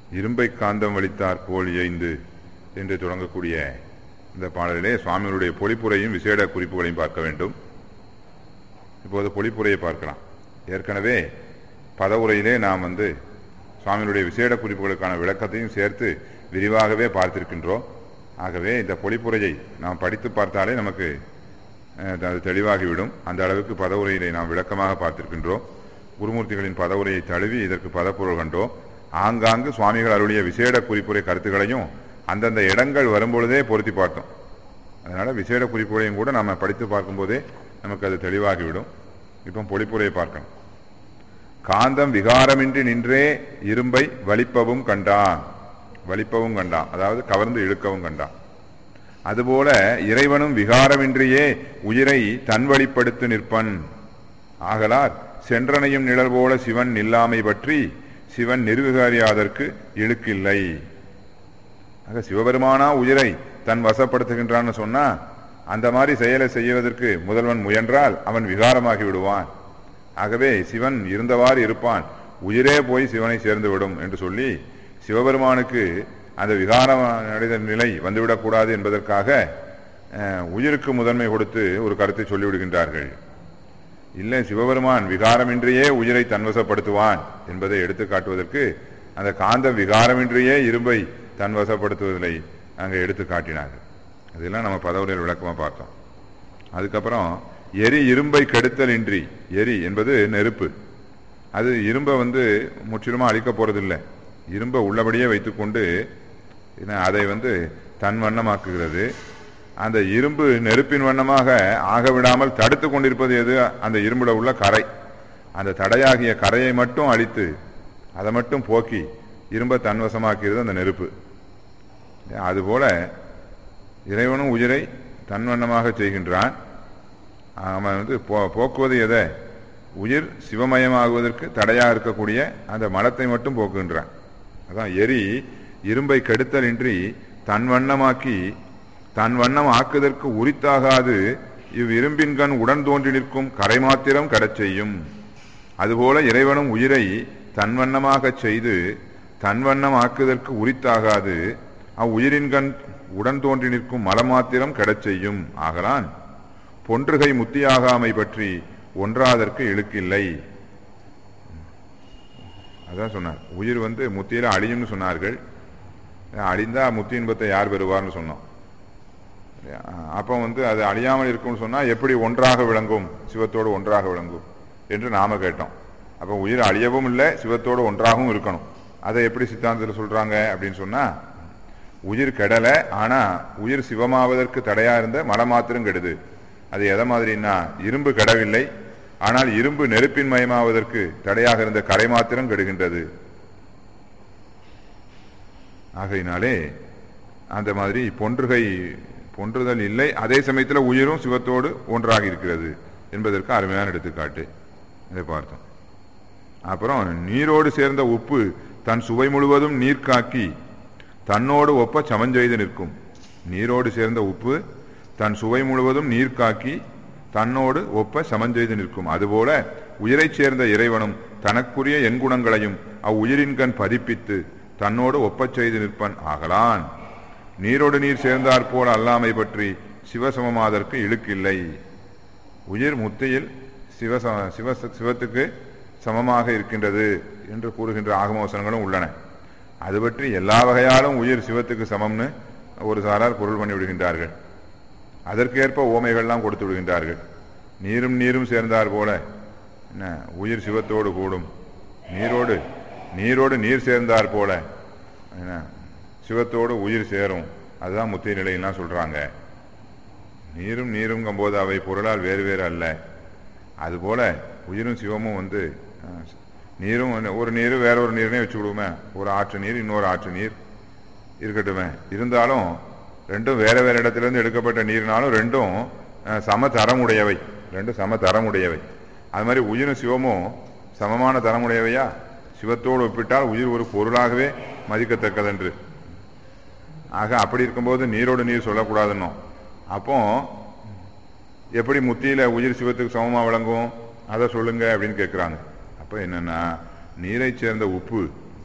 இரும்பை காந்தம் வலித்தார் போல் இயைந்து என்று தொடங்கக்கூடிய இந்த பாடலிலே சுவாமிகளுடைய பொழிப்புரையும் விசேட குறிப்புகளையும் பார்க்க வேண்டும் இப்போது பொழிப்புரையை பார்க்கலாம் ஏற்கனவே பதவுரையிலே நாம் வந்து சுவாமிகளுடைய விசேட குறிப்புகளுக்கான விளக்கத்தையும் சேர்த்து விரிவாகவே பார்த்திருக்கின்றோம் ஆகவே இந்த பொழிப்புரையை நாம் படித்து பார்த்தாலே நமக்கு அஹ், அது தெளிவாகிவிடும் அந்த அளவுக்கு பதவுரையிலே நாம் விளக்கமாக பார்த்திருக்கின்றோம் குருமூர்த்திகளின் பதவுரையை தழுவி இதற்கு பதப்பொருள் கண்டோம் ஆங்காங்கு சுவாமிகள் அருளிய விசேட குறிப்புரை கருத்துக்களையும் அந்தந்த இடங்கள் வரும்பொழுதே பொருத்தி பார்த்தோம் அதனால விசேட குறிப்புகளையும் கூட நம்ம படித்து பார்க்கும்போதே நமக்கு அது தெளிவாகிவிடும் இப்போ பொழிப்புரையை பார்க்கணும் காந்தம் விகாரமின்றி நின்றே இரும்பை வலிப்பவும் கண்டான் வலிப்பவும் கண்டான் அதாவது கவர்ந்து இழுக்கவும் கண்டான் அதுபோல இறைவனும் விகாரமின்றியே உயிரை தன்வழிப்படுத்து நிற்பன் ஆகலார் சென்றனையும் நிழல் போல சிவன் நில்லாமை பற்றி சிவன் நிர்விகாரியாதற்கு இழுக்கில்லை ஆக சிவபெருமானா உயிரை தன் வசப்படுத்துகின்றான்னு சொன்னா அந்த மாதிரி செயலை செய்வதற்கு முதல்வன் முயன்றால் அவன் விகாரமாகி விடுவான் ஆகவே சிவன் இருந்தவாறு இருப்பான் உயிரே போய் சிவனை சேர்ந்து விடும் என்று சொல்லி சிவபெருமானுக்கு அந்த விகாரம் அடைந்த நிலை வந்துவிடக்கூடாது என்பதற்காக அஹ், உயிருக்கு முதன்மை கொடுத்து ஒரு கருத்தை சொல்லிவிடுகின்றார்கள் இல்லை சிவபெருமான் விகாரமின்றியே உயிரை தன்வசப்படுத்துவான் என்பதை எடுத்து காட்டுவதற்கு அந்த காந்த விகாரமின்றியே இரும்பை தன்வசப்படுத்துவதை அங்கே எடுத்து காட்டினார்கள் அதெல்லாம் நம்ம பதவுரையில் விளக்கமா பார்த்தோம் அதுக்கப்புறம் எரி இரும்பை கெடுத்தல் இன்றி எரி என்பது நெருப்பு அது இரும்பை வந்து முற்றிலுமா அழிக்க போறதில்லை இரும்பை உள்ளபடியே வைத்துக்கொண்டு என்ன, அதை வந்து தன் வண்ணமாக்குகிறது அந்த இரும்பு நெருப்பின் வண்ணமாக ஆக விடாமல் தடுத்து கொண்டிருப்பது எது அந்த இரும்புல உள்ள கரை அந்த தடையாகிய கரையை மட்டும் அழித்து அதை மட்டும் போக்கி இரும்பை தன்வசமாக்கிறது அந்த நெருப்பு அதுபோல இறைவனும் உயிரை தன்வண்ணமாக செய்கின்றான் அவன் வந்து போ போக்குவது எதை உயிர் சிவமயமாகுவதற்கு தடையாக இருக்கக்கூடிய அந்த மலத்தை மட்டும் போக்குகின்றான் அதான் எரி இரும்பை கெடுத்தலின்றி தன் வண்ணமாக்கி தன் வண்ணம் ஆக்குதற்கு உரித்தாகாது இவ் இரும்பின்கண் உடன் தோன்றி நிற்கும் கரை மாத்திரம் கடச் செய்யும் அதுபோல இறைவனும் உயிரை தன் வண்ணமாகச் செய்து தன் வண்ணம் ஆக்குதற்கு உரித்தாகாது அவ்வுயிரின்கண் உடன் தோன்றி நிற்கும் மலமாத்திரம் கடச் செய்யும் ஆகலான் பொன்றுகை முத்தியாகாமை பற்றி ஒன்றாதற்கு இழுக்கில்லை அதான் சொன்னார் உயிர் வந்து முத்தியில அழியும்னு சொன்னார்கள் அழிந்தா முத்தி இன்பத்தை யார் பெறுவார்னு சொன்னோம் இல்லையா? அப்போ வந்து அது அழியாமல் இருக்கும்னு சொன்னா எப்படி ஒன்றாக விளங்கும் சிவத்தோடு ஒன்றாக விளங்கும் என்று நாம கேட்டோம் அப்போ உயிர் அழியவும் இல்லை சிவத்தோடு ஒன்றாகவும் இருக்கணும் அதை எப்படி சித்தாந்தத்தில் சொல்றாங்க அப்படின்னு சொன்னா உயிர் கெடலை ஆனா உயிர் சிவமாவதற்கு தடையா இருந்த மலம் மாத்திரம் கெடுது அது எதை மாதிரின்னா இரும்பு கெடவில்லை ஆனால் இரும்பு நெருப்பின் மயமாவதற்கு தடையாக இருந்த கரை மாத்திரம் கெடுகின்றது ஆகையினாலே அந்த மாதிரி பொன்றுகை பொன்றுதல் இல்லை அதே சமயத்தில் உயிரும் சிவத்தோடு ஒன்றாக இருக்கிறது என்பதற்கு அருமையான எடுத்துக்காட்டு இதை பார்த்தோம் அப்புறம் நீரோடு சேர்ந்த உப்பு தன் சுவை முழுவதும் நீர் காக்கி தன்னோடு ஒப்ப சமஞ்செய்து நிற்கும் நீரோடு சேர்ந்த உப்பு தன் சுவை முழுவதும் நீர் காக்கி தன்னோடு ஒப்ப சமஞ்செய்து நிற்கும் அதுபோல உயிரைச் சேர்ந்த இறைவனும் தனக்குரிய எண்குணங்களையும் அவ்வுயிரின் கண் பதிப்பித்து தன்னோடு ஒப்பச் செய்து நிற்பன் ஆகலான் நீரோடு நீர் சேர்ந்தாற் போல அல்லாமை பற்றி சிவசமமாதற்கு இழுக்கில்லை உயிர் முத்தியில் சிவ சிவ சிவத்துக்கு சமமாக இருக்கின்றது என்று கூறுகின்ற ஆகமவசனங்களும் உள்ளன அது பற்றி எல்லா வகையாலும் உயிர் சிவத்துக்கு சமம்னு ஒரு சாரார் பொருள் பண்ணி விடுகின்றார்கள் அதற்கேற்ப ஓமைகள்லாம் கொடுத்து விடுகின்றார்கள் நீரும் நீரும் சேர்ந்தார் போல என்ன உயிர் சிவத்தோடு கூடும் நீரோடு நீரோடு நீர் சேர்ந்தார் போல என்ன சிவத்தோடு உயிர் சேரும் அதுதான் முத்திய நிலையெல்லாம் சொல்றாங்க நீரும் நீருங்கும் போது அவை பொருளால் வேறு வேறு அல்ல அதுபோல உயிரும் சிவமும் வந்து அஹ், நீரும் வந்து- ஒரு நீர் வேற ஒரு நீர்னே வச்சு விடுவோமே ஒரு ஆற்று நீர் இன்னொரு ஆற்று நீர் இருக்கட்டுமே இருந்தாலும் ரெண்டும் வேற வேற இடத்துல இருந்து எடுக்கப்பட்ட நீர்னாலும் ரெண்டும் அஹ், சம தரமுடையவை ரெண்டும் சம தரமுடையவை அது மாதிரி உயிரும் சிவமும் சமமான தரமுடையவையா சிவத்தோடு ஒப்பிட்டால் உயிர் ஒரு பொருளாகவே மதிக்கத்தக்கதென்று ஆக அப்படி இருக்கும்போது நீரோடு நீர் சொல்லக்கூடாதுன்னோ அப்போ எப்படி முத்தியில உயிர் சிவத்துக்கு சமமா விளங்கும் அதை சொல்லுங்க அப்படின்னு கேட்குறாங்க அப்போ என்னன்னா நீரைச் சேர்ந்த உப்பு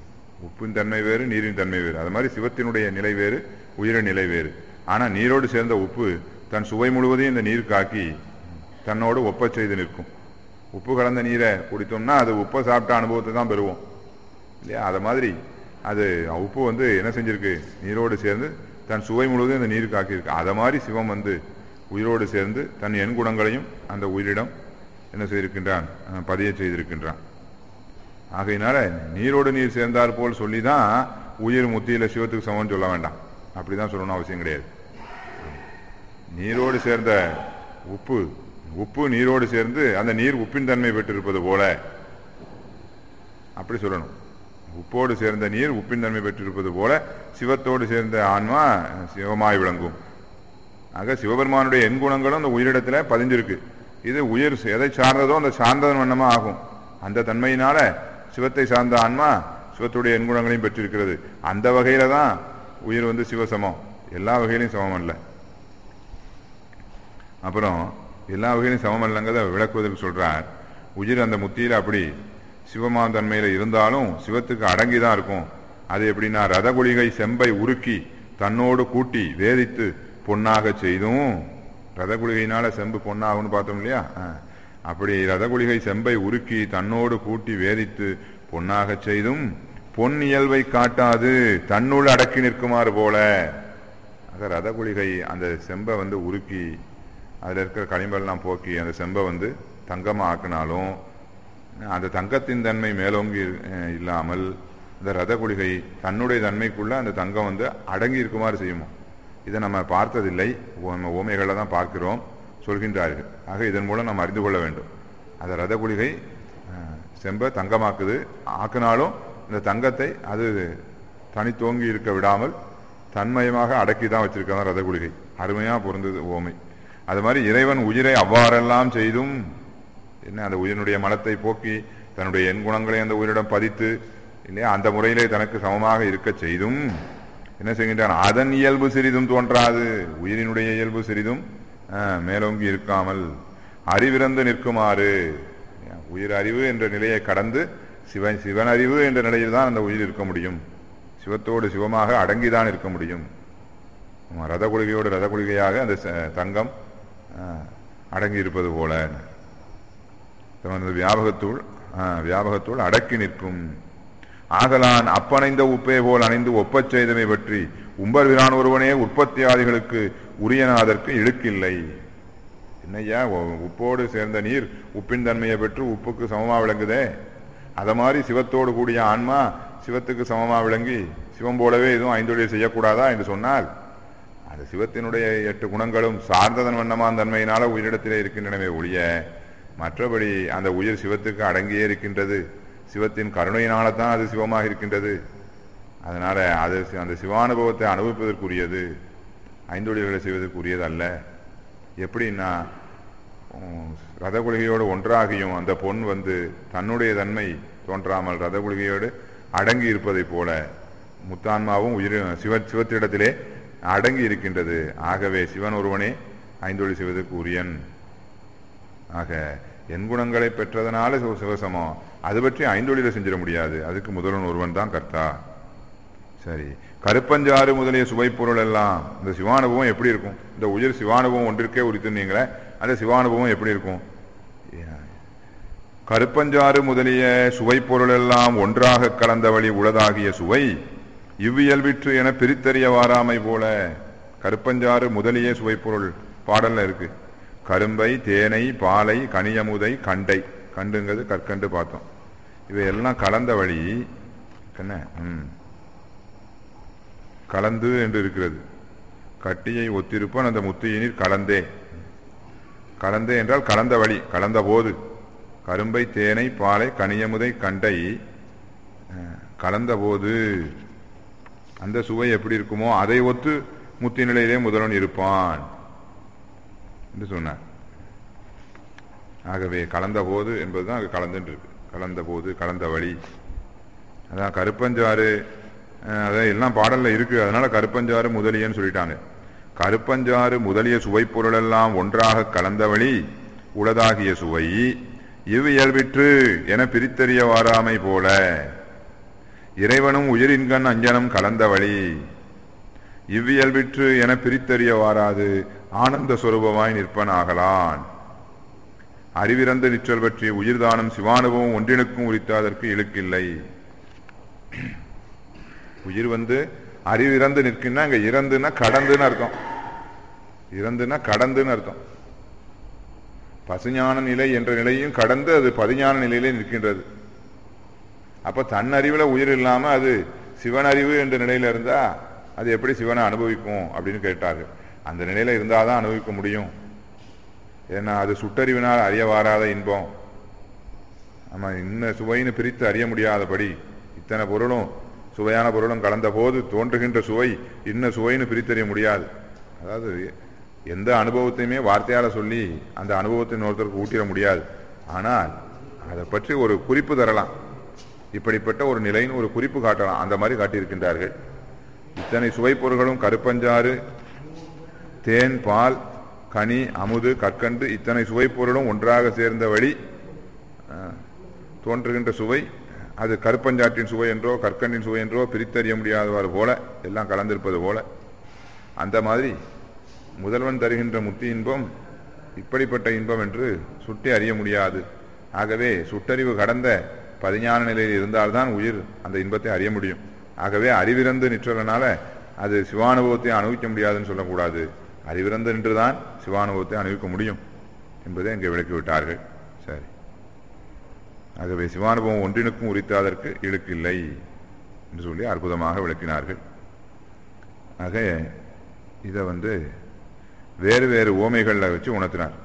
உப்பின் தன்மை வேறு நீரின் தன்மை வேறு அது மாதிரி சிவத்தினுடைய நிலை வேறு உயிரின் நிலை வேறு ஆனா நீரோடு சேர்ந்த உப்பு தன் சுவை முழுவதையும் இந்த நீர் காக்கி தன்னோடு ஒப்பச் செய்து நிற்கும் உப்பு கலந்த நீரை குடித்தோம்னா அது உப்பை சாப்பிட்ட அனுபவத்தை தான் பெறுவோம் இல்லையா அது மாதிரி அது உப்பு வந்து என்ன செஞ்சிருக்கு நீரோடு சேர்ந்து தன் சுவை முழுவதும் இந்த நீர் காக்கியிருக்கு அதை மாதிரி சிவம் வந்து உயிரோடு சேர்ந்து தன் எண் குணங்களையும் அந்த உயிரிடம் என்ன செய்திருக்கின்றான் அஹ், பதிய செய்திருக்கின்றான் ஆகையினால நீரோடு நீர் சேர்ந்தார் போல் சொல்லி தான் உயிர் முத்தியில சிவத்துக்கு சமம் சொல்ல வேண்டாம் அப்படிதான் சொல்லணும் அவசியம் கிடையாது நீரோடு சேர்ந்த உப்பு உப்பு நீரோடு சேர்ந்து அந்த நீர் உப்பின் தன்மை பெற்றிருப்பது போல அப்படி சொல்லணும் உப்போடு சேர்ந்த நீர் உப்பின் தன்மை பெற்றிருப்பது போல சிவத்தோடு சேர்ந்த ஆன்மா சிவமாய் விளங்கும் ஆக சிவபெருமானுடைய எண் குணங்களும் அந்த உயிரிடத்துல பதிஞ்சிருக்கு இது உயிர் எதை சார்ந்ததோ அந்த சார்ந்ததன் வண்ணமா ஆகும் அந்த தன்மையினால சிவத்தை சார்ந்த ஆன்மா சிவத்துடைய எண் குணங்களையும் பெற்றிருக்கிறது அந்த வகையில தான் உயிர் வந்து சிவசமம் எல்லா வகையிலும் சமம் அல்ல அப்புறம் எல்லா வகையிலும் சமம் அல்லங்கிறத விளக்குவதற்கு சொல்றார் உயிர் அந்த முத்தியில அப்படி சிவமாம் தன்மையில இருந்தாலும் சிவத்துக்கு அடங்கி தான் இருக்கும் அது எப்படின்னா ரதகுளிகை செம்பை உருக்கி தன்னோடு கூட்டி வேதித்து பொன்னாக செய்தும் ரதகுளிகையினால செம்பு பொன்னாகும்னு பார்த்தோம் இல்லையா ஆ. அப்படி ரதகுளிகை செம்பை உருக்கி தன்னோடு கூட்டி வேதித்து பொன்னாக செய்தும் பொன் இயல்பை காட்டாது தன்னுள் அடக்கி நிற்குமாறு போல ஆக ரதகுளிகை அந்த செம்பை வந்து உருக்கி அதில் இருக்கிற களிம்பெல்லாம் போக்கி அந்த செம்பை வந்து தங்கமாக ஆக்கினாலும் அந்த தங்கத்தின் தன்மை மேலோங்கி அஹ், இல்லாமல் இந்த ரதகுளிகை தன்னுடைய தன்மைக்குள்ள அந்த தங்கம் வந்து அடங்கி இருக்குமாறு செய்யுமோ இதை நம்ம பார்த்ததில்லை நம்ம ஓமைகளை தான் பார்க்கிறோம் சொல்கின்றார்கள் ஆக இதன் மூலம் நாம் அறிந்து கொள்ள வேண்டும் அந்த ரதகுளிகை அஹ், செம்பை தங்கமாக்குது ஆக்கினாலும் இந்த தங்கத்தை அது தனித்தோங்கி இருக்க விடாமல் தன்மயமாக அடக்கி தான் வச்சிருக்காங்க ரதகுளிகை அருமையா பொருந்தது ஓமை அது மாதிரி இறைவன் உயிரை அவ்வாறெல்லாம் செய்தும் என்ன அந்த உயிரினுடைய மலத்தை போக்கி தன்னுடைய எண் குணங்களை அந்த உயிரிடம் பதித்து இல்லையா அந்த முறையிலே தனக்கு சமமாக இருக்க செய்தும் என்ன செய்கின்றான் அதன் இயல்பு சிறிதும் தோன்றாது உயிரினுடைய இயல்பு சிறிதும் ஆஹ், மேலோங்கி இருக்காமல் அறிவிறந்து நிற்குமாறு உயிர் அறிவு என்ற நிலையை கடந்து சிவன் சிவன் அறிவு என்ற நிலையில் தான் அந்த உயிர் இருக்க முடியும் சிவத்தோடு சிவமாக அடங்கிதான் இருக்க முடியும் ஆமா, ரத குளிகையோடு ரத குளிகையாக அந்த ச- தங்கம் ஆஹ், அடங்கி இருப்பது போல தமது வியாபகத்துள் ஆஹ், வியாபகத்துள் அடக்கி நிற்கும் ஆகலான் அப்பணைந்த உப்பே போல் அணைந்து ஒப்பச் செய்தமை பற்றி உம்பர் விரான் ஒருவனே உற்பத்தியாதிகளுக்கு உரியனாதற்கு இழுக்கில்லை என்னய்யா உ- உப்போடு சேர்ந்த நீர் உப்பின் தன்மையை பெற்று உப்புக்கு சமமா விளங்குதே அத மாதிரி சிவத்தோடு கூடிய ஆன்மா சிவத்துக்கு சமமா விளங்கி சிவம் போலவே எதுவும் ஐந்தொழில் செய்யக்கூடாதா என்று சொன்னால் அது சிவத்தினுடைய எட்டு குணங்களும் சார்ந்ததன் வண்ணமான தன்மையினால உயிரிடத்திலே இருக்கின்றனவே ஒழிய மற்றபடி அந்த உயிர் சிவத்துக்கு அடங்கியே இருக்கின்றது சிவத்தின் கருணையினால தான் அது சிவமாக இருக்கின்றது அதனால அது சி- அந்த சிவானுபவத்தை அனுபவிப்பதற்குரியது ஐந்தொழில்களை செய்வதற்குரியது அல்ல எப்படின்னா உம், ரத குளிகையோடு ஒன்றாகியும் அந்த பொன் வந்து தன்னுடைய தன்மை தோன்றாமல் ரத குளிகையோடு அடங்கி இருப்பதைப் போல முத்தான்மாவும் உயிர் சிவ சிவத்திடத்திலே அடங்கி இருக்கின்றது ஆகவே சிவன் ஒருவனே ஐந்தொழில் செய்வதற்கு உரியன் ஆக என் குணங்களை பெற்றதனால சிவ- சிவசமம் அது பற்றி ஐந்தொழிலை செஞ்சிட முடியாது அதுக்கு முதல்வன் ஒருவன் தான் கர்த்தா சரி கருப்பஞ்சாறு முதலிய சுவைப்பொருள் எல்லாம் இந்த சிவானுபவம் எப்படி இருக்கும் இந்த உயிர் சிவானுபவம் ஒன்றிற்கே உரித்துனீங்களே அந்த சிவானுபவம் எப்படி இருக்கும் கருப்பஞ்சாறு முதலிய சுவைப்பொருள் எல்லாம் ஒன்றாக கலந்த வழி உளதாகிய சுவை இவ்வியல்பிற்று என பிரித்தறிய வாராமை போல கருப்பஞ்சாறு முதலிய சுவைப்பொருள் பாடல்ல இருக்கு கரும்பை தேனை பாலை கனியமுதை கண்டை கண்டுங்கிறது கற்கண்டு பார்த்தோம் இவையெல்லாம் கலந்த வழி என்ன ம் கலந்து என்று இருக்கிறது கட்டியை ஒத்திருப்பான் அந்த முத்தியினில் கலந்தே கலந்தே என்றால் கலந்த வழி கலந்த போது கரும்பை தேனை பாலை கனியமுதை கண்டை அஹ், கலந்த போது அந்த சுவை எப்படி இருக்குமோ அதை ஒத்து முத்தி நிலையிலே முதல்வன் இருப்பான் என்று சொன்னார் ஆகவே கலந்த போது என்பதுதான் அங்கு கலந்துன்னு இருக்கு கலந்த போது கலந்த வழி அதான் கருப்பஞ்சாறு அஹ், அதான் எல்லாம் பாடல்ல இருக்கு அதனால கருப்பஞ்சாறு முதலியன்னு சொல்லிட்டாங்க கருப்பஞ்சாறு முதலிய சுவைப்பொருள் எல்லாம் ஒன்றாக கலந்த வழி உளதாகிய சுவை இவ்வியல்பிற்று என பிரித்தறிய வாராமை போல இறைவனும் உயிரின்கண் அஞ்சனம் கலந்த வழி இவ்வியல்பிற்று என பிரித்தறிய வாராது ஆனந்த சொரூபமாய் நிற்பன் ஆகலான் அறிவிறந்த நிற்றல் பற்றி உயிர்தானம் சிவானுபவம் ஒன்றினுக்கும் உரித்தாதற்கு இழுக்கில்லை உயிர் வந்து அறிவிறந்து நிற்கின்னா அங்க இறந்துன்னா கடந்துன்னு அர்த்தம் இறந்துன்னா கடந்துன்னு அர்த்தம் பசுஞான நிலை என்ற நிலையும் கடந்து அது பதிஞான நிலையிலே நிற்கின்றது அப்ப தன் அறிவுல உயிர் இல்லாம அது சிவன் அறிவு என்ற நிலையில இருந்தா அது எப்படி சிவனை அனுபவிக்கும் அப்படின்னு கேட்டார்கள் அந்த நிலையில இருந்தாதான் அனுபவிக்க முடியும் ஏன்னா அது சுட்டறிவினால் அறிய வாராத இன்பம் ஆமா இன்ன சுவைன்னு பிரித்து அறிய முடியாதபடி இத்தனை பொருளும் சுவையான பொருளும் கலந்த போது தோன்றுகின்ற சுவை இன்ன சுவைன்னு பிரித்தறிய முடியாது அதாவது எந்த அனுபவத்தையுமே வார்த்தையால சொல்லி அந்த அனுபவத்தை இன்னொருத்தருக்கு ஊட்டிட முடியாது ஆனால் அதை பற்றி ஒரு குறிப்பு தரலாம் இப்படிப்பட்ட ஒரு நிலைன்னு ஒரு குறிப்பு காட்டலாம் அந்த மாதிரி காட்டியிருக்கின்றார்கள் இத்தனை சுவை பொருள்களும் கருப்பஞ்சாறு தேன் பால் கனி அமுது கற்கண்டு இத்தனை சுவை பொருளும் ஒன்றாக சேர்ந்த வழி அஹ், தோன்றுகின்ற சுவை அது கருப்பஞ்சாற்றின் சுவை என்றோ கற்கண்டின் சுவை என்றோ பிரித்தறிய முடியாதவாறு போல எல்லாம் கலந்திருப்பது போல அந்த மாதிரி முதல்வன் தருகின்ற முத்தி இன்பம் இப்படிப்பட்ட இன்பம் என்று சுட்டி அறிய முடியாது ஆகவே சுட்டறிவு கடந்த பதிஞான நிலையில் இருந்தால்தான் உயிர் அந்த இன்பத்தை அறிய முடியும் ஆகவே அறிவிறந்து நிற்றலனால அது சிவானுபவத்தை அனுபவிக்க முடியாதுன்னு சொல்லக்கூடாது அறிவிறந்து நின்றுதான் சிவானுபவத்தை அனுபவிக்க முடியும் என்பதை இங்கே விளக்கி விட்டார்கள் சரி ஆகவே சிவானுபவம் ஒன்றினுக்கும் உரித்தாதற்கு இழுக்கில்லை என்று சொல்லி அற்புதமாக விளக்கினார்கள் ஆக இதை வந்து வேறு வேறு ஓமைகளில் வச்சு உணர்த்தினார்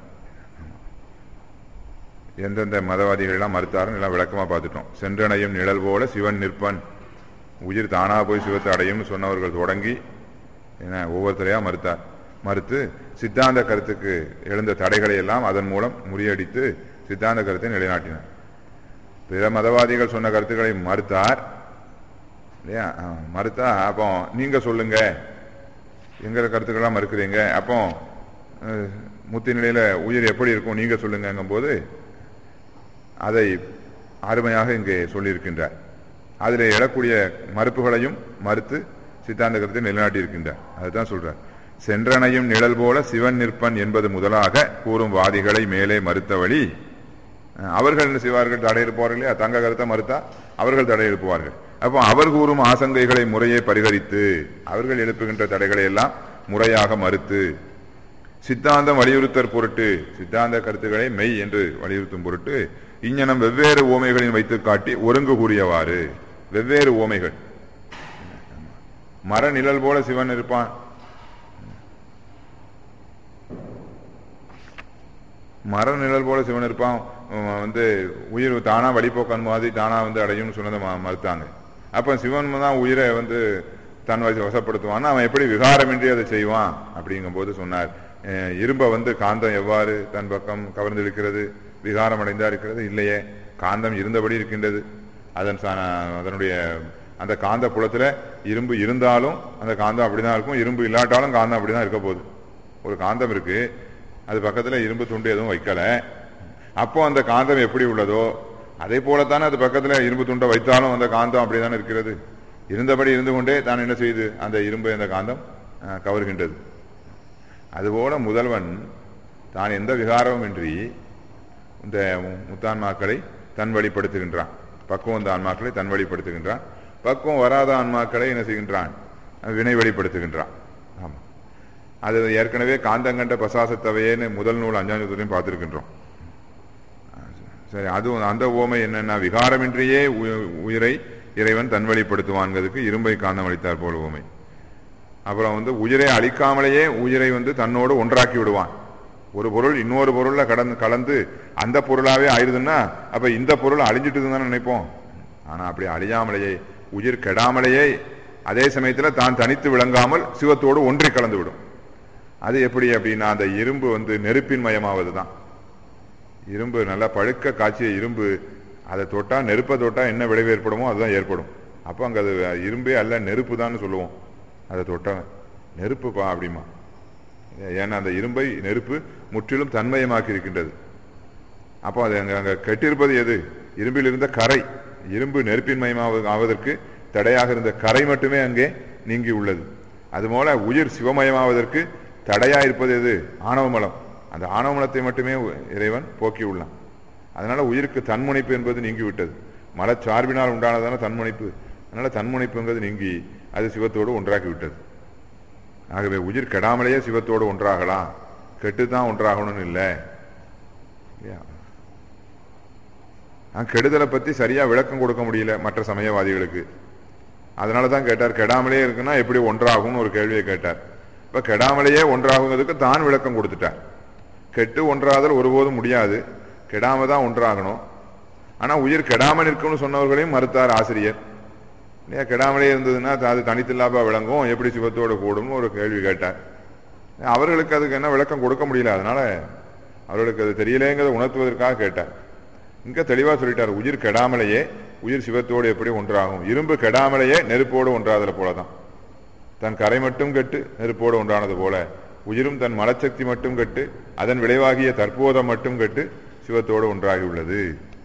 எந்தெந்த மதவாதிகள்லாம் மறுத்தாருன்னு எல்லாம் விளக்கமா பார்த்துட்டோம் சென்றனையும் நிழல் போல சிவன் நிற்பன் உயிர் தானா போய் சிவத்தை அடையும்னு சொன்னவர்கள் தொடங்கி என்ன ஒவ்வொருத்தரையா மறுத்தார் மறுத்து சித்தாந்த கருத்துக்கு எழுந்த தடைகளை எல்லாம் அதன் மூலம் முறியடித்து சித்தாந்த கருத்தை நிலைநாட்டினார் பிற மதவாதிகள் சொன்ன கருத்துக்களை மறுத்தார் இல்லையா ஆ, மறுத்தா அப்போ நீங்க சொல்லுங்க எங்கிற கருத்துக்கள்லாம் மறுக்கிறீங்க அப்போ அஹ், முத்தி நிலையில உயிர் எப்படி இருக்கும் நீங்க சொல்லுங்கங்கும் போது அதை அருமையாக இங்கே சொல்லியிருக்கின்றார் அதில் எழக்கூடிய மறுப்புகளையும் மறுத்து சித்தாந்த கருத்தை நிலைநாட்டியிருக்கின்றார் அதுதான் சொல்றார் சென்றனையும் நிழல் போல சிவன் நிற்பன் என்பது முதலாக கூறும் வாதிகளை மேலே மறுத்த வழி அஹ், அவர்கள் என்ன செய்வார்கள் தடை எழுப்புவார்கள் இல்லையா தங்க கருத்தை மறுத்தா அவர்கள் தடை எழுப்புவார்கள் அப்போ அவர் கூறும் ஆசங்கைகளை முறையே பரிகரித்து அவர்கள் எழுப்புகின்ற தடைகளை எல்லாம் முறையாக மறுத்து சித்தாந்தம் வலியுறுத்தற் பொருட்டு சித்தாந்த கருத்துக்களை மெய் என்று வலியுறுத்தும் பொருட்டு இங்ஞனம் வெவ்வேறு ஓமைகளின் வைத்து காட்டி ஒருங்கு கூறியவாறு வெவ்வேறு ஓமைகள் மர நிழல் போல சிவன் இருப்பான் மர நிழல் போல சிவன் இருப்பான் உம், வந்து உயிர் தானா வழிபோக்கன் மாதிரி தானா வந்து அடையும்னு சொன்னதை ம- மறுத்தாங்க அப்ப சிவன் தான் உயிரை வந்து தன் வச வசப்படுத்துவான்னா அவன் எப்படி விகாரமின்றி அதை செய்வான் அப்படிங்கும்போது சொன்னார் அஹ், இரும்பை வந்து காந்தம் எவ்வாறு தன் பக்கம் கவர்ந்து இருக்கிறது விகாரம் அடைந்தா இருக்கிறது இல்லையே காந்தம் இருந்தபடி இருக்கின்றது அதன் சா- அதனுடைய அந்த காந்த புலத்துல இரும்பு இருந்தாலும் அந்த காந்தம் அப்படிதான் இருக்கும் இரும்பு இல்லாட்டாலும் காந்தம் அப்படிதான் இருக்க போகுது ஒரு காந்தம் இருக்கு அது பக்கத்துல இரும்பு துண்டு எதுவும் வைக்கல அப்போ அந்த காந்தம் எப்படி உள்ளதோ அதே போலத்தானே அது பக்கத்துல இரும்பு துண்டை வைத்தாலும் அந்த காந்தம் அப்படிதானே இருக்கிறது இருந்தபடி இருந்து கொண்டே தான் என்ன செய்யுது அந்த இரும்பு அந்த காந்தம் அஹ், கவர்கின்றது அதுபோல முதல்வன் தான் எந்த விகாரமும் இன்றி இந்த முத்தான்மாக்களை தன் வழிப்படுத்துகின்றான் பக்குவம் வந்த ஆன்மாக்களை தன் வழிப்படுத்துகின்றான் பக்குவம் வராத ஆன்மாக்களை என்ன செய்கின்றான் வினை வழிப்படுத்துகின்றான் ஆமா அது ஏற்கனவே காந்தங்கண்ட பசாசத்தவையேன்னு முதல் நூல் அஞ்சாஞ்சத்துலையும் பார்த்துருக்கின்றோம் சரி அதுவும் அந்த ஓமை என்னன்னா விகாரமின்றியே உய- உயிரை இறைவன் தன் வழிப்படுத்துவான்கிறதுக்கு இரும்பை காந்தம் அளித்தார் போல் ஓமை அப்புறம் வந்து உயிரை அழிக்காமலேயே உயிரை வந்து தன்னோடு ஒன்றாக்கி விடுவான் ஒரு பொருள் இன்னொரு பொருள்ல கடந்து கலந்து அந்த பொருளாவே ஆயிருதுன்னா அப்ப இந்த பொருள் அழிஞ்சிட்டுதுன்னு தானே நினைப்போம் ஆனா அப்படி அழியாமலேயே உயிர் கெடாமலேயே அதே சமயத்துல தான் தனித்து விளங்காமல் சிவத்தோடு ஒன்றி கலந்து விடும் அது எப்படி அப்படின்னா அந்த இரும்பு வந்து நெருப்பின் மயமாவது தான் இரும்பு நல்லா பழுக்க காய்ச்சிய இரும்பு அதை தொட்டா நெருப்பை தொட்டா என்ன விளைவு ஏற்படுமோ அதுதான் ஏற்படும் அப்போ அங்க அது இரும்பே அல்ல நெருப்பு தான் சொல்லுவோம் அதை தொட்டவன் நெருப்புப்பா அப்படிமா ஏன்னா அந்த இரும்பை நெருப்பு முற்றிலும் தன்மயமாக்கி இருக்கின்றது அப்போ அது அங்க அங்க கெட்டிருப்பது எது இரும்பில் இருந்த கரை இரும்பு நெருப்பின் மயமாவது ஆவதற்கு தடையாக இருந்த கரை மட்டுமே அங்கே நீங்கி உள்ளது அதுபோல உயிர் சிவமயமாவதற்கு தடையா இருப்பது எது ஆணவமலம் அந்த ஆணவமலத்தை மட்டுமே இறைவன் போக்கி உள்ளான் அதனால உயிருக்கு தன்முனைப்பு என்பது நீங்கி விட்டது மலச்சார்பினால் உண்டானதான தன்முனைப்பு அதனால தன்முனைப்புங்கிறது நீங்கி அது சிவத்தோடு ஒன்றாக்கி விட்டது ஆகவே உயிர் கெடாமலேயே சிவத்தோடு ஒன்றாகலாம் கெட்டுதான் ஒன்றாகணும்னு இல்லை இல்லையா நான் கெடுதலை பத்தி சரியா விளக்கம் கொடுக்க முடியல மற்ற சமயவாதிகளுக்கு அதனால தான் கேட்டார் கெடாமலே இருக்குன்னா எப்படி ஒன்றாகும்னு ஒரு கேள்வியை கேட்டார் இப்ப கெடாமலேயே ஒன்றாகுங்கிறதுக்கு தான் விளக்கம் கொடுத்துட்டார் கெட்டு ஒன்றாதல் ஒருபோதும் முடியாது கெடாம தான் ஒன்றாகணும் ஆனா உயிர் கெடாம நிற்கும்னு சொன்னவர்களையும் மறுத்தார் ஆசிரியர் இல்லையா கெடாமலே இருந்ததுன்னா அது தனித்தில்லாப்பா விளங்கும் எப்படி சிவத்தோடு கூடும்னு ஒரு கேள்வி கேட்டார் அவர்களுக்கு அதுக்கு என்ன விளக்கம் கொடுக்க முடியல அதனால அவர்களுக்கு அது தெரியலேங்கிறத உணர்த்துவதற்காக கேட்டார் இங்க தெளிவா சொல்லிட்டார் உயிர் கெடாமலேயே உயிர் சிவத்தோடு எப்படி ஒன்றாகும் இரும்பு கெடாமலேயே நெருப்போடு ஒன்றாதல போலதான் தன் கரை மட்டும் கெட்டு நெருப்போடு ஒன்றானது போல உயிரும் தன் மலச்சக்தி மட்டும் கெட்டு அதன் விளைவாகிய தற்போதம் மட்டும் கெட்டு சிவத்தோடு ஒன்றாகி உள்ளது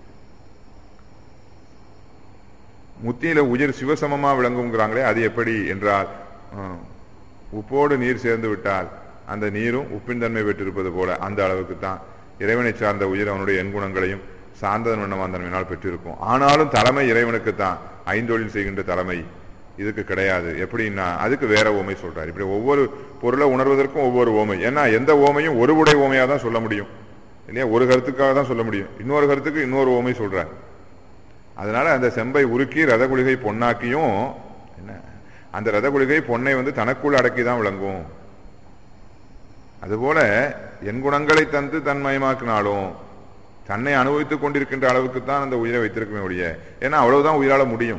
முத்தியில உயிர் சிவசமமா விளங்குங்கிறாங்களே அது எப்படி என்றால் உப்போடு நீர் சேர்ந்து விட்டால் அந்த நீரும் உப்பின் தன்மை பெற்றிருப்பது போல அந்த அளவுக்கு தான் இறைவனை சார்ந்த உயிர் அவனுடைய எண்குணங்களையும் சார்ந்த வண்ணமாந்தன்மையினால் பெற்றிருக்கும் ஆனாலும் தலைமை இறைவனுக்கு தான் ஐந்தொழில் செய்கின்ற தலைமை இதுக்கு கிடையாது எப்படின்னா அதுக்கு வேற ஓமை சொல்றாரு இப்படி ஒவ்வொரு பொருளை உணர்வதற்கும் ஒவ்வொரு ஓமை ஏன்னா எந்த ஓமையும் ஒரு உடை ஓமையா தான் சொல்ல முடியும் இல்லையா ஒரு கருத்துக்காக தான் சொல்ல முடியும் இன்னொரு கருத்துக்கு இன்னொரு ஓமை சொல்றார் அதனால அந்த செம்பை உருக்கி ரத குளிகை பொன்னாக்கியும் என்ன அந்த ரத குளிகை பொன்னை வந்து தனக்குள் அடக்கி தான் விளங்கும் அதுபோல என் குணங்களை தந்து தன்மயமாக்கினாலும் தன்னை அனுபவித்துக் கொண்டிருக்கின்ற அளவுக்கு தான் அந்த உயிரை வைத்திருக்குமே ஒழிய ஏன்னா அவ்வளவுதான் உயிரால முடியும்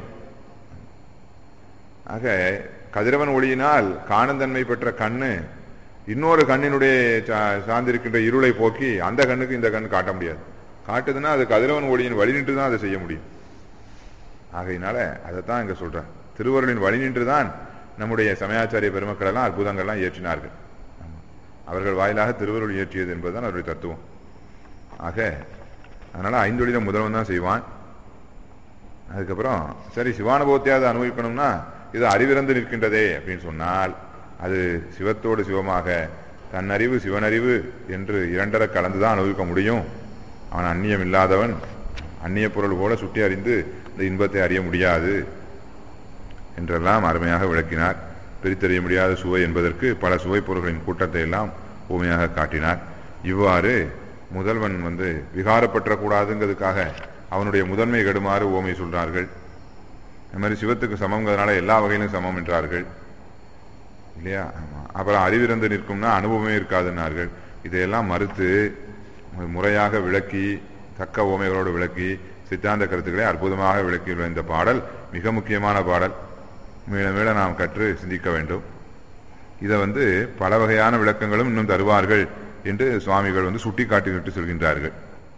ஆக கதிரவன் ஒளியினால் காணந்தன்மை பெற்ற கண்ணு இன்னொரு கண்ணினுடைய சார்ந்திருக்கின்ற இருளை போக்கி அந்த கண்ணுக்கு இந்த கண் காட்ட முடியாது காட்டுதுன்னா அது கதிரவன் ஒளியின் வழி நின்று தான் அதை செய்ய முடியும் ஆகையினால அதைத்தான் இங்க சொல்றேன் திருவருளின் வழி நின்று தான் நம்முடைய சமயாச்சாரிய பெருமக்கள் எல்லாம் அற்புதங்கள்லாம் இயற்றினார்கள் அவர்கள் வாயிலாக திருவருள் இயற்றியது என்பதுதான் அவருடைய தத்துவம் ஆக அதனால ஐந்தொழில முதல்வன் தான் செய்வான் அதுக்கப்புறம் சரி சிவானுபவத்தையாவது அனுபவிக்கணும்னா இது அறிவிறந்து நிற்கின்றதே அப்படின்னு சொன்னால் அது சிவத்தோடு சிவமாக தன்னறிவு சிவனறிவு என்று இரண்டரை கலந்துதான் அனுபவிக்க முடியும் அவன் அந்நியம் இல்லாதவன் அந்நிய பொருள் போல சுட்டி அறிந்து இந்த இன்பத்தை அறிய முடியாது என்றெல்லாம் அருமையாக விளக்கினார் பிரித்தறிய முடியாத சுவை என்பதற்கு பல சுவை பொருள்களின் கூட்டத்தை எல்லாம் ஊமையாக காட்டினார் இவ்வாறு முதல்வன் வந்து விகாரப்பற்றக்கூடாதுங்கிறதுக்காக அவனுடைய முதன்மை கெடுமாறு ஓமை சொல்றார்கள் இந்த மாதிரி சிவத்துக்கு சமங்கிறதுனால எல்லா வகையிலும் சமம் என்றார்கள் இல்லையா ஆமா அப்புறம் அறிவிறந்து நிற்கும்னா அனுபவமே இருக்காதுன்னார்கள் இதையெல்லாம் மறுத்து முறையாக விளக்கி தக்க ஓமைகளோடு விளக்கி சித்தாந்த கருத்துக்களை அற்புதமாக விளக்கியுள்ள இந்த பாடல் மிக முக்கியமான பாடல் மீள மீள நாம் கற்று சிந்திக்க வேண்டும் இதை வந்து பல வகையான விளக்கங்களும் இன்னும் தருவார்கள் என்று சுவாமிகள் வந்து சுட்டி காட்டிவிட்டு சொல்கின்றார்கள்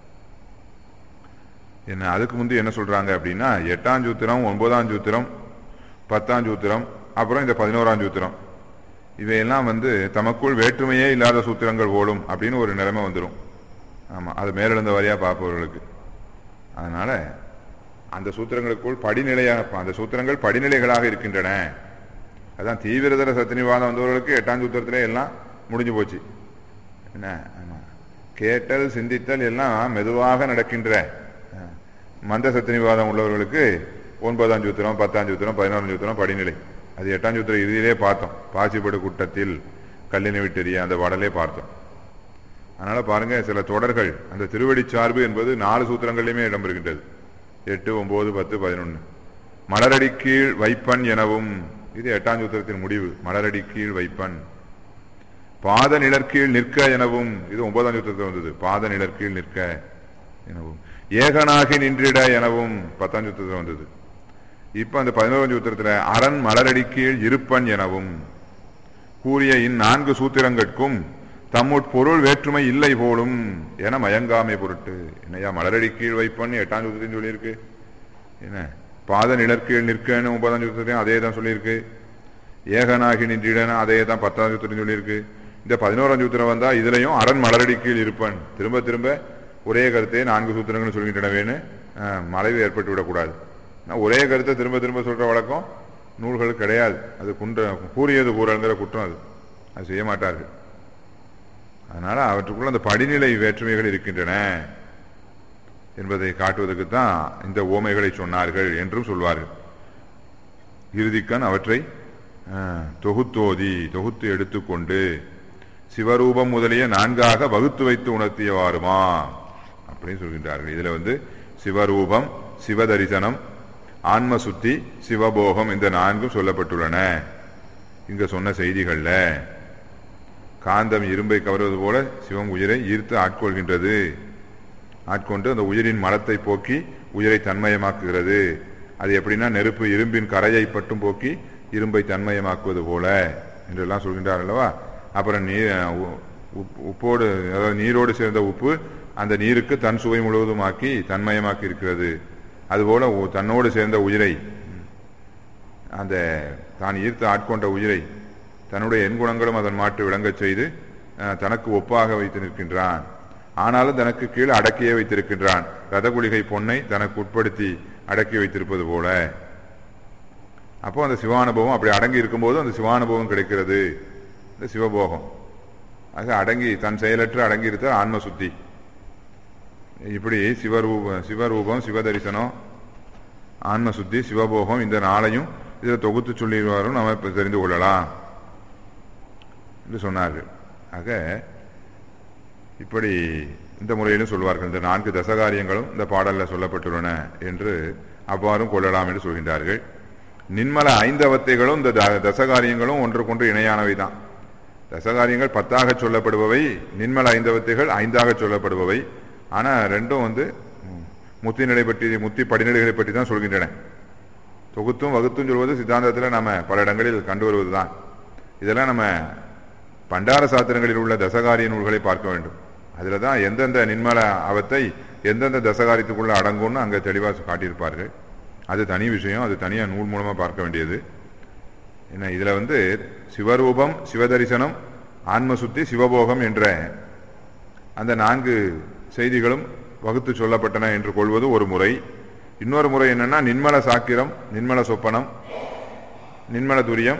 என்ன அதுக்கு முந்தைய என்ன சொல்றாங்க அப்படின்னா எட்டாம் சூத்திரம் ஒன்பதாம் சூத்திரம் பத்தாம் சூத்திரம் அப்புறம் இந்த பதினோராம் சூத்திரம் இவையெல்லாம் வந்து தமக்குள் வேற்றுமையே இல்லாத சூத்திரங்கள் ஓடும் அப்படின்னு ஒரு நிலைமை வந்துடும் ஆமா அது மேலெழுந்த வரியா பார்ப்பவர்களுக்கு அதனால அந்த சூத்திரங்களுக்குள் படிநிலையாக அந்த சூத்திரங்கள் படிநிலைகளாக இருக்கின்றன அதான் தீவிரதர சத்தினிவாதம் வந்தவர்களுக்கு எட்டாம் சூத்திரத்திலே எல்லாம் முடிஞ்சு போச்சு என்ன ஆமா கேட்டல் சிந்தித்தல் எல்லாம் மெதுவாக நடக்கின்ற மந்த சத்தினிவாதம் உள்ளவர்களுக்கு ஒன்பதாம் சூத்திரம் பத்தாம் சூத்திரம் பதினோராம் சூத்திரம் படிநிலை அது எட்டாம் சூத்திரம் இறுதியிலே பார்த்தோம் பாசிப்படு கூட்டத்தில் கல்லினை விட்டெறிய அந்த பாடலே பார்த்தோம் அதனால பாருங்க சில தொடர்கள் அந்த திருவடி சார்பு என்பது நாலு சூத்திரங்களிலுமே இடம்பெறுகின்றது எட்டு ஒன்பது பத்து பதினொன்று மலரடி கீழ் வைப்பன் எனவும் இது எட்டாம் சூத்திரத்தின் முடிவு மலரடி கீழ் வைப்பன் பாத நிழற்கீழ் நிற்க எனவும் இது ஒன்பதாம் சூத்திரத்தில் வந்தது பாத நிழற்கீழ் நிற்க எனவும் ஏகனாகி நின்றிட எனவும் பத்தாம் சூத்திரத்தில் வந்தது இப்ப அந்த பதினோராம் சூத்திரத்துல அரண் மலரடி கீழ் இருப்பன் எனவும் கூறிய இந்நான்கு சூத்திரங்கட்கும் தம்முட் பொருள் வேற்றுமை இல்லை போலும் என மயங்காமை பொருட்டு என்னையா மலரடி கீழ் வைப்பன் எட்டாம் சூத்திரம் சொல்லியிருக்கு என்ன பாத நிழற்கீழ் நிற்கன்னு ஒன்பதாம் சூத்திரம் அதே தான் சொல்லியிருக்கு ஏகனாகி நின்றிடன்னு அதே தான் பத்தாம் சூத்திரம் சொல்லியிருக்கு இந்த பதினோராம் சூத்திரம் வந்தா இதுலயும் அரண் மலரடி கீழ் இருப்பன் திரும்ப திரும்ப ஒரே கருத்தே நான்கு சூத்திரங்கள் சொல்கின்றனவேன்னு மலைவு ஏற்பட்டு விடக்கூடாது நான் ஒரே கருத்தை திரும்ப திரும்ப சொல்ற வழக்கம் நூல்கள் கிடையாது அது குன்ற கூறியது கூறல்கிற குற்றம் அது அது செய்ய மாட்டார்கள் அதனால அவற்றுக்குள்ள அந்த படிநிலை வேற்றுமைகள் இருக்கின்றன என்பதை காட்டுவதற்கு தான் இந்த ஓமைகளை சொன்னார்கள் என்றும் சொல்வார்கள் இறுதிக்கண் அவற்றை அஹ், தொகுத்தோதி தொகுத்து எடுத்துக்கொண்டு சிவரூபம் முதலிய நான்காக வகுத்து வைத்து உணர்த்தியவாறுமா அப்படின்னு சொல்கின்றார்கள் இதுல வந்து சிவரூபம் சிவதரிசனம் ஆன்ம சுத்தி சிவபோகம் இந்த நான்கும் சொல்லப்பட்டுள்ளன இங்க சொன்ன செய்திகள்ல காந்தம் இரும்பை கவர்வது போல சிவம் உயிரை ஈர்த்து ஆட்கொள்கின்றது ஆட்கொண்டு அந்த உயிரின் மலத்தை போக்கி உயிரை தன்மயமாக்குகிறது அது எப்படின்னா நெருப்பு இரும்பின் கரையை பட்டும் போக்கி இரும்பை தன்மயமாக்குவது போல என்றெல்லாம் சொல்கின்றார் அல்லவா அப்புறம் நீர் உ- உப்- உப்போடு அதாவது நீரோடு சேர்ந்த உப்பு அந்த நீருக்கு தன் சுவை முழுவதும் ஆக்கி தன்மயமாக்கி இருக்கிறது அதுபோல உ- தன்னோடு சேர்ந்த உயிரை அந்த தான் ஈர்த்து ஆட்கொண்ட உயிரை தன்னுடைய எண்குணங்களும் அதன் மாட்டு விளங்கச் செய்து அஹ், தனக்கு ஒப்பாக வைத்து நிற்கின்றான் ஆனாலும் தனக்கு கீழ் அடக்கியே வைத்திருக்கின்றான் ரதகுலிகை பொன்னை தனக்கு உட்படுத்தி அடக்கி வைத்திருப்பது போல அப்போ அந்த சிவானுபவம் அப்படி அடங்கி இருக்கும்போது அந்த சிவானுபவம் கிடைக்கிறது இந்த சிவபோகம் ஆக அடங்கி தன் செயலற்று அடங்கி இருத்தல் ஆன்ம சுத்தி இப்படி சிவரூப சிவரூபம் சிவதரிசனம் ஆன்ம சுத்தி சிவபோகம் இந்த நாளையும் இதில் தொகுத்து சொல்லிடுவாரும் நம்ம இப்ப தெரிந்து கொள்ளலாம் என்று சொன்னார்கள் ஆக இப்படி இந்த முறையிலும் சொல்வார்கள் இந்த நான்கு தசகாரியங்களும் இந்த பாடல்ல சொல்லப்பட்டுள்ளன என்று அவ்வாறும் கொள்ளலாம் என்று சொல்கின்றார்கள் நின்மல ஐந்தவத்தைகளும் இந்த த- தசகாரியங்களும் ஒன்றுக்கொன்று இணையானவை தான் தசகாரியங்கள் பத்தாக சொல்லப்படுபவை நின்மல ஐந்தவத்தைகள் ஐந்தாக சொல்லப்படுபவை ஆனா ரெண்டும் வந்து ம், முத்தி நிலை பற்றி முத்தி படிநிலைகளை பற்றி தான் சொல்கின்றன தொகுத்தும் வகுத்தும் சொல்வது சித்தாந்தத்தில் நம்ம பல இடங்களில் கண்டு வருவதுதான் இதெல்லாம் நம்ம பண்டார சாத்திரங்களில் உள்ள தசகாரிய நூல்களை பார்க்க வேண்டும் அதில் தான் எந்தெந்த நின்மல அவத்தை எந்தெந்த தசகாரியத்துக்குள்ள அடங்கும்னு அங்கே தெளிவாக காட்டியிருப்பார்கள் அது தனி விஷயம் அது தனியாக நூல் மூலமாக பார்க்க வேண்டியது என்ன இதில் வந்து சிவரூபம் சிவதரிசனம் ஆன்மசுத்தி சிவபோகம் என்ற அந்த நான்கு செய்திகளும் வகுத்து சொல்லப்பட்டன என்று கொள்வது ஒரு முறை இன்னொரு முறை என்னன்னா நின்மல சாக்கிரம் நின்மல சொப்பனம் நின்மல துரியம்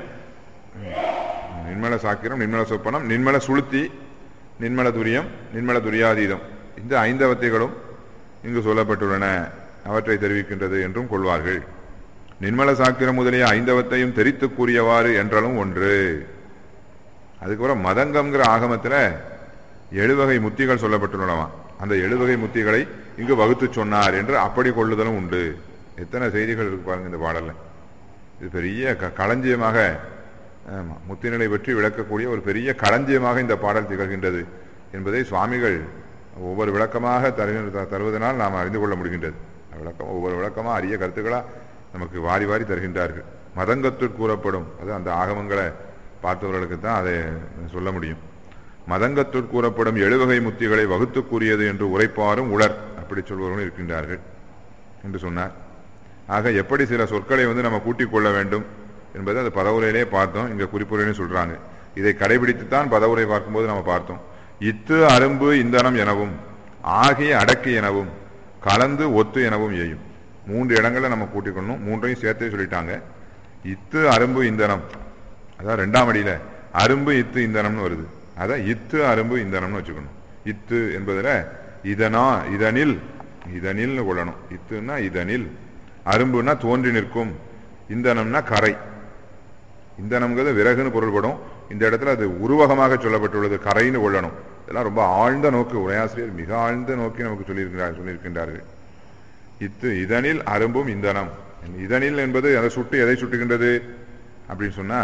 நின்மல சாக்கிரம் நின்மல சொப்பனம் நின்மல சுளுத்தி நின்மல துரியம் நின்மல துரியாதீதம் இந்த ஐந்தவத்தைகளும் இங்கு சொல்லப்பட்டுள்ளன அவற்றை தெரிவிக்கின்றது என்றும் கொள்வார்கள் நின்மல சாக்கிரம் முதலிய ஐந்தவத்தையும் தெரித்து கூறியவாறு என்றாலும் ஒன்று அதுக்கப்புறம் மதங்கம்ங்கிற ஆகமத்தில் எழுவகை முத்திகள் சொல்லப்பட்டுள்ளனவா அந்த எழுவகை முத்திகளை இங்கு வகுத்து சொன்னார் என்று அப்படி கொள்ளுதலும் உண்டு எத்தனை செய்திகள் இருக்கு பாருங்க இந்த பாடல்ல இது பெரிய க- களஞ்சியமாக ஆமா, முத்திநிலை பற்றி விளக்கக்கூடிய ஒரு பெரிய களஞ்சியமாக இந்த பாடல் திகழ்கின்றது என்பதை சுவாமிகள் ஒவ்வொரு விளக்கமாக தரு- த- தருவதனால் நாம் அறிந்து கொள்ள முடிகின்றது விளக்கம் ஒவ்வொரு விளக்கமாக அரிய கருத்துக்களா நமக்கு வாரி வாரி தருகின்றார்கள் மதங்கத்தில் கூறப்படும் அது அந்த ஆகமங்களை பார்த்தவர்களுக்கு தான் அதை சொல்ல முடியும் மதங்கத்தில் கூறப்படும் எழுவகை முத்திகளை வகுத்து கூறியது என்று உரைப்பாரும் உளர் அப்படி சொல்பவர்களும் இருக்கின்றார்கள் என்று சொன்னார் ஆக எப்படி சில சொற்களை வந்து நம்ம கூட்டிக் கொள்ள வேண்டும் என்பதை அந்த பதவுரையிலே பார்த்தோம் இங்க குறிப்புரையிலும் சொல்றாங்க இதை கடைபிடித்துத்தான் பதவுரை பார்க்கும்போது நம்ம பார்த்தோம் இத்து அரும்பு இந்தனம் எனவும் ஆகி அடக்கி எனவும் கலந்து ஒத்து எனவும் எய்யும் மூன்று இடங்களை நம்ம கூட்டிக்கணும் மூன்றையும் சேர்த்தே சொல்லிட்டாங்க இத்து அரும்பு இந்தனம் அதான் ரெண்டாம் அடியில அரும்பு இத்து இந்தனம்னு வருது அதான் இத்து அரும்பு இந்தனம்னு வச்சுக்கணும் இத்து என்பதுல இதனா இதனில் இதனில்னு கொள்ளணும் இத்துன்னா இதனில் அரும்புன்னா தோன்றி நிற்கும் இந்தனம்னா கரை இந்தனம்ங்கிறது விறகுன்னு பொருள்படும் இந்த இடத்துல அது உருவகமாக சொல்லப்பட்டுள்ளது கரைன்னு கொள்ளணும் இதெல்லாம் ரொம்ப ஆழ்ந்த நோக்கு உரையாசிரியர் மிக ஆழ்ந்த நோக்கி நமக்கு சொல்லியிருக்கிறார் சொல்லியிருக்கின்றார்கள் இத்து இதனில் அரும்பும் இந்தனம் இதனில் என்பது அதை சுட்டு எதை சுட்டுகின்றது அப்படின்னு சொன்னா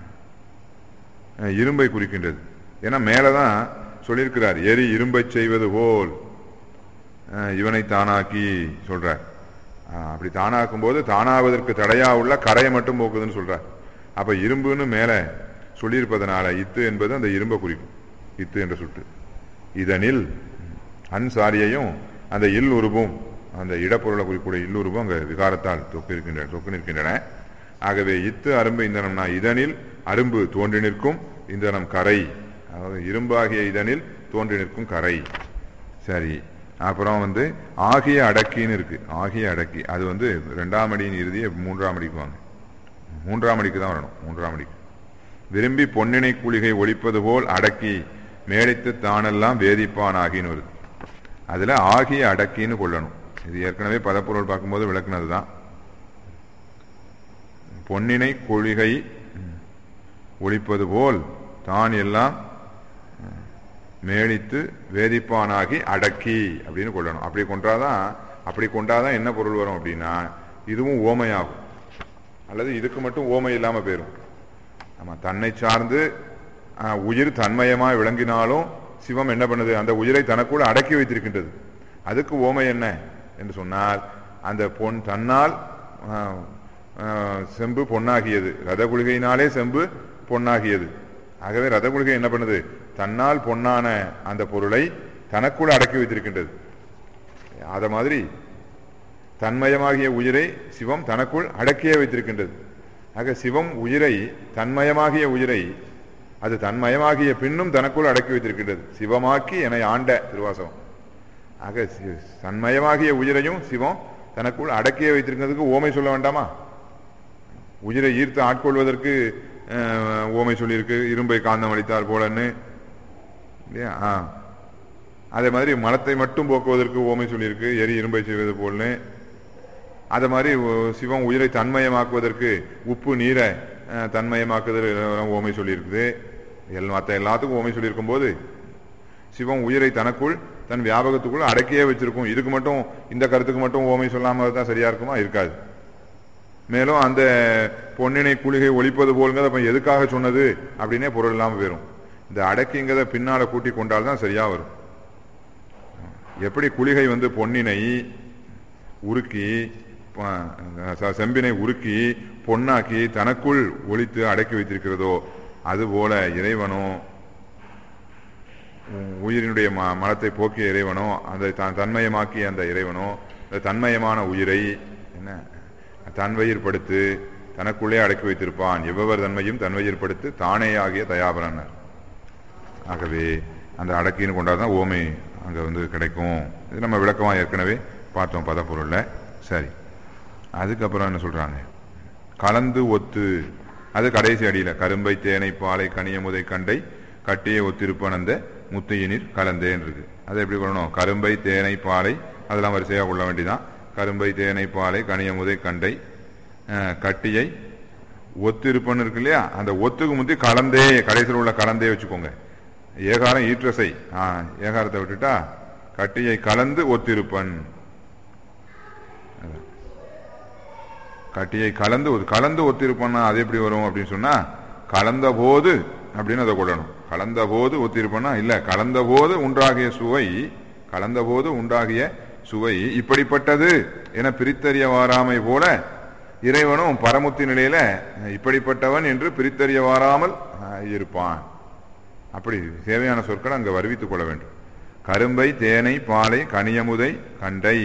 அஹ், இரும்பை குறிக்கின்றது ஏன்னா மேலதான் சொல்லியிருக்கிறார் எரி இரும்பை செய்வது போல் அஹ், இவனை தானாக்கி சொல்றார் அஹ், அப்படி தானாக்கும் போது தானாவதற்கு தடையா உள்ள கரையை மட்டும் போக்குதுன்னு சொல்றார் அப்ப இரும்புன்னு மேல சொல்லியிருப்பதனால இத்து என்பது அந்த இரும்பை குறிக்கும் இத்து என்ற சுட்டு இதனில் அன்சாரியையும் அந்த இல் உருவும் அந்த இடப்பொருளை குறிக்கூடிய இல்லுருவும் அங்க விகாரத்தால் தொக்கு இருக்கின்றன தொக்கு நிற்கின்றன ஆகவே இத்து அரும்பு இந்தனம்னா இதனில் அரும்பு தோன்றி நிற்கும் இந்தனம் கரை அதாவது இரும்பாகிய இதனில் தோன்றி நிற்கும் கரை சரி அப்புறம் வந்து ஆகிய அடக்கின்னு இருக்கு ஆகிய அடக்கி அது வந்து ரெண்டாம் அடியின் இறுதியை மூன்றாம் அடிக்கு வாங்க மூன்றாம் அடிக்கு தான் வரணும் மூன்றாம் அடிக்கு விரும்பி பொன்னினை குளிகை ஒழிப்பது போல் அடக்கி மேடைத்து தானெல்லாம் வேதிப்பான் ஆகின்னு வருது அதுல ஆகிய அடக்கின்னு கொள்ளணும் இது ஏற்கனவே பதப்பொருள் பார்க்கும்போது விளக்குனது தான் பொன்னினை கொள்கை ஒழிப்பது போல் தான் எல்லாம் மேடித்து வேதிப்பானாகி அடக்கி அப்படின்னு கொள்ளணும் அப்படி கொண்டாதான் அப்படி கொண்டாதான் என்ன பொருள் வரும் அப்படின்னா இதுவும் ஓமையாகும் அல்லது இதுக்கு மட்டும் ஓமை இல்லாம போயிரும் ஆமா தன்னை சார்ந்து ஆஹ், உயிர் தன்மயமாய் விளங்கினாலும் சிவம் என்ன பண்ணுது அந்த உயிரை தனக்குள் அடக்கி வைத்திருக்கின்றது அதுக்கு ஓமை என்ன என்று சொன்னால் அந்த பொன் தன்னால் ஆஹ், ஆஹ், செம்பு பொன்னாகியது ரத குளிகையினாலே செம்பு பொன்னாகியது ஆகவே ரத குளிகை என்ன பண்ணுது தன்னால் பொன்னான அந்த பொருளை தனக்குள் அடக்கி வைத்திருக்கின்றது அத மாதிரி தன்மயமாகிய உயிரை சிவம் தனக்குள் அடக்கியே வைத்திருக்கின்றது ஆக சிவம் உயிரை தன்மயமாகிய உயிரை அது தன்மயமாகிய பின்னும் தனக்குள் அடக்கி வைத்திருக்கின்றது சிவமாக்கி என்னை ஆண்ட திருவாசகம் ஆக சி- தன்மயமாகிய உயிரையும் சிவம் தனக்குள் அடக்கியே வைத்திருக்கிறதுக்கு ஓமை சொல்ல வேண்டாமா உயிரை ஈர்த்து ஆட்கொள்வதற்கு அஹ், ஓமை சொல்லியிருக்கு இரும்பை காந்தம் அளித்தார் போலன்னு இல்லையா ஆ அதே மாதிரி மலத்தை மட்டும் போக்குவதற்கு ஓமை சொல்லியிருக்கு எரி இரும்பை செய்வது போல்னு அதே மாதிரி ஒ- சிவம் உயிரை தன்மயமாக்குவதற்கு உப்பு நீரை அஹ், தன்மயமாக்குதல் எல்லாம் ஓமை சொல்லியிருக்குது எல் மற்ற எல்லாத்துக்கும் ஓமை சொல்லியிருக்கும் போது சிவம் உயிரை தனக்குள் தன் வியாபகத்துக்குள் அடக்கியே வச்சிருக்கும் இதுக்கு மட்டும் இந்த கருத்துக்கு மட்டும் ஓமை சொல்லாம தான் சரியா இருக்குமா இருக்காது மேலும் அந்த பொன்னினை குளிகை ஒழிப்பது போல்ங்கிறத அப்ப எதுக்காக சொன்னது அப்படின்னே பொருள் இல்லாம போயிரும் இந்த அடக்கிங்கிறத பின்னால கூட்டி கொண்டால் தான் சரியா வரும் எப்படி குளிகை வந்து பொன்னினை உருக்கி ப- ச- செம்பினை உருக்கி பொன்னாக்கி தனக்குள் ஒழித்து அடக்கி வைத்திருக்கிறதோ அதுபோல இறைவனும் உ- உயிரினுடைய ம மலத்தை போக்கிய இறைவனோ அந்த தான் தன்மயமாக்கிய அந்த இறைவனோ அந்த தன்மயமான உயிரை என்ன தன்வயிற்படுத்து தனக்குள்ளே அடக்கி வைத்திருப்பான் எவ்வவர் தன்மையும் தன்வயிற்படுத்து தானே ஆகிய தயாபரனர் ஆகவே அந்த அடக்கின்னு கொண்டாதான் ஓமை அங்க வந்து கிடைக்கும் இது நம்ம விளக்கமா ஏற்கனவே பார்த்தோம் பதப்பொருள்ல சரி அதுக்கப்புறம் என்ன சொல்றாங்க கலந்து ஒத்து அது கடைசி அடியில கரும்பை தேனை பாலை கனியமுதை கண்டை கட்டிய ஒத்திருப்பனந்த முத்தையினிர் கலந்தேன் இருக்கு அதை எப்படி கொள்ளணும் கரும்பை தேனை பாலை அதெல்லாம் வரிசையா கொள்ள வேண்டிதான் கரும்பை தேனை பாலை கனியமுதை கண்டை அஹ், கட்டியை ஒத்திருப்பன் இருக்கு இல்லையா அந்த ஒத்துக்கு முந்தி கலந்தே கடைசியில் உள்ள கலந்தே வச்சுக்கோங்க ஏகாரம் ஈற்றசை ஆ, ஏகாரத்தை விட்டுட்டா கட்டியை கலந்து ஒத்திருப்பன் அதான். கட்டியை கலந்து ஒத்து- கலந்து ஒத்திருப்பன்னா அது எப்படி வரும் அப்படின்னு சொன்னா கலந்த போது அப்படின்னு அதை கொள்ளணும் கலந்த போது ஒத்திருப்பன்னா இல்ல கலந்த போது உண்டாகிய சுவை கலந்த போது உண்டாகிய சுவை இப்படிப்பட்டது என பிரித்தறிய வாராமை போல இறைவனும் பரமுத்தி நிலையில இப்படிப்பட்டவன் என்று பிரித்தறிய வாராமல் அஹ், இருப்பான் அப்படி தேவையான சொற்களை அங்க வருவித்துக் கொள்ள வேண்டும் கரும்பை தேனை பாலை கனியமுதை கண்டை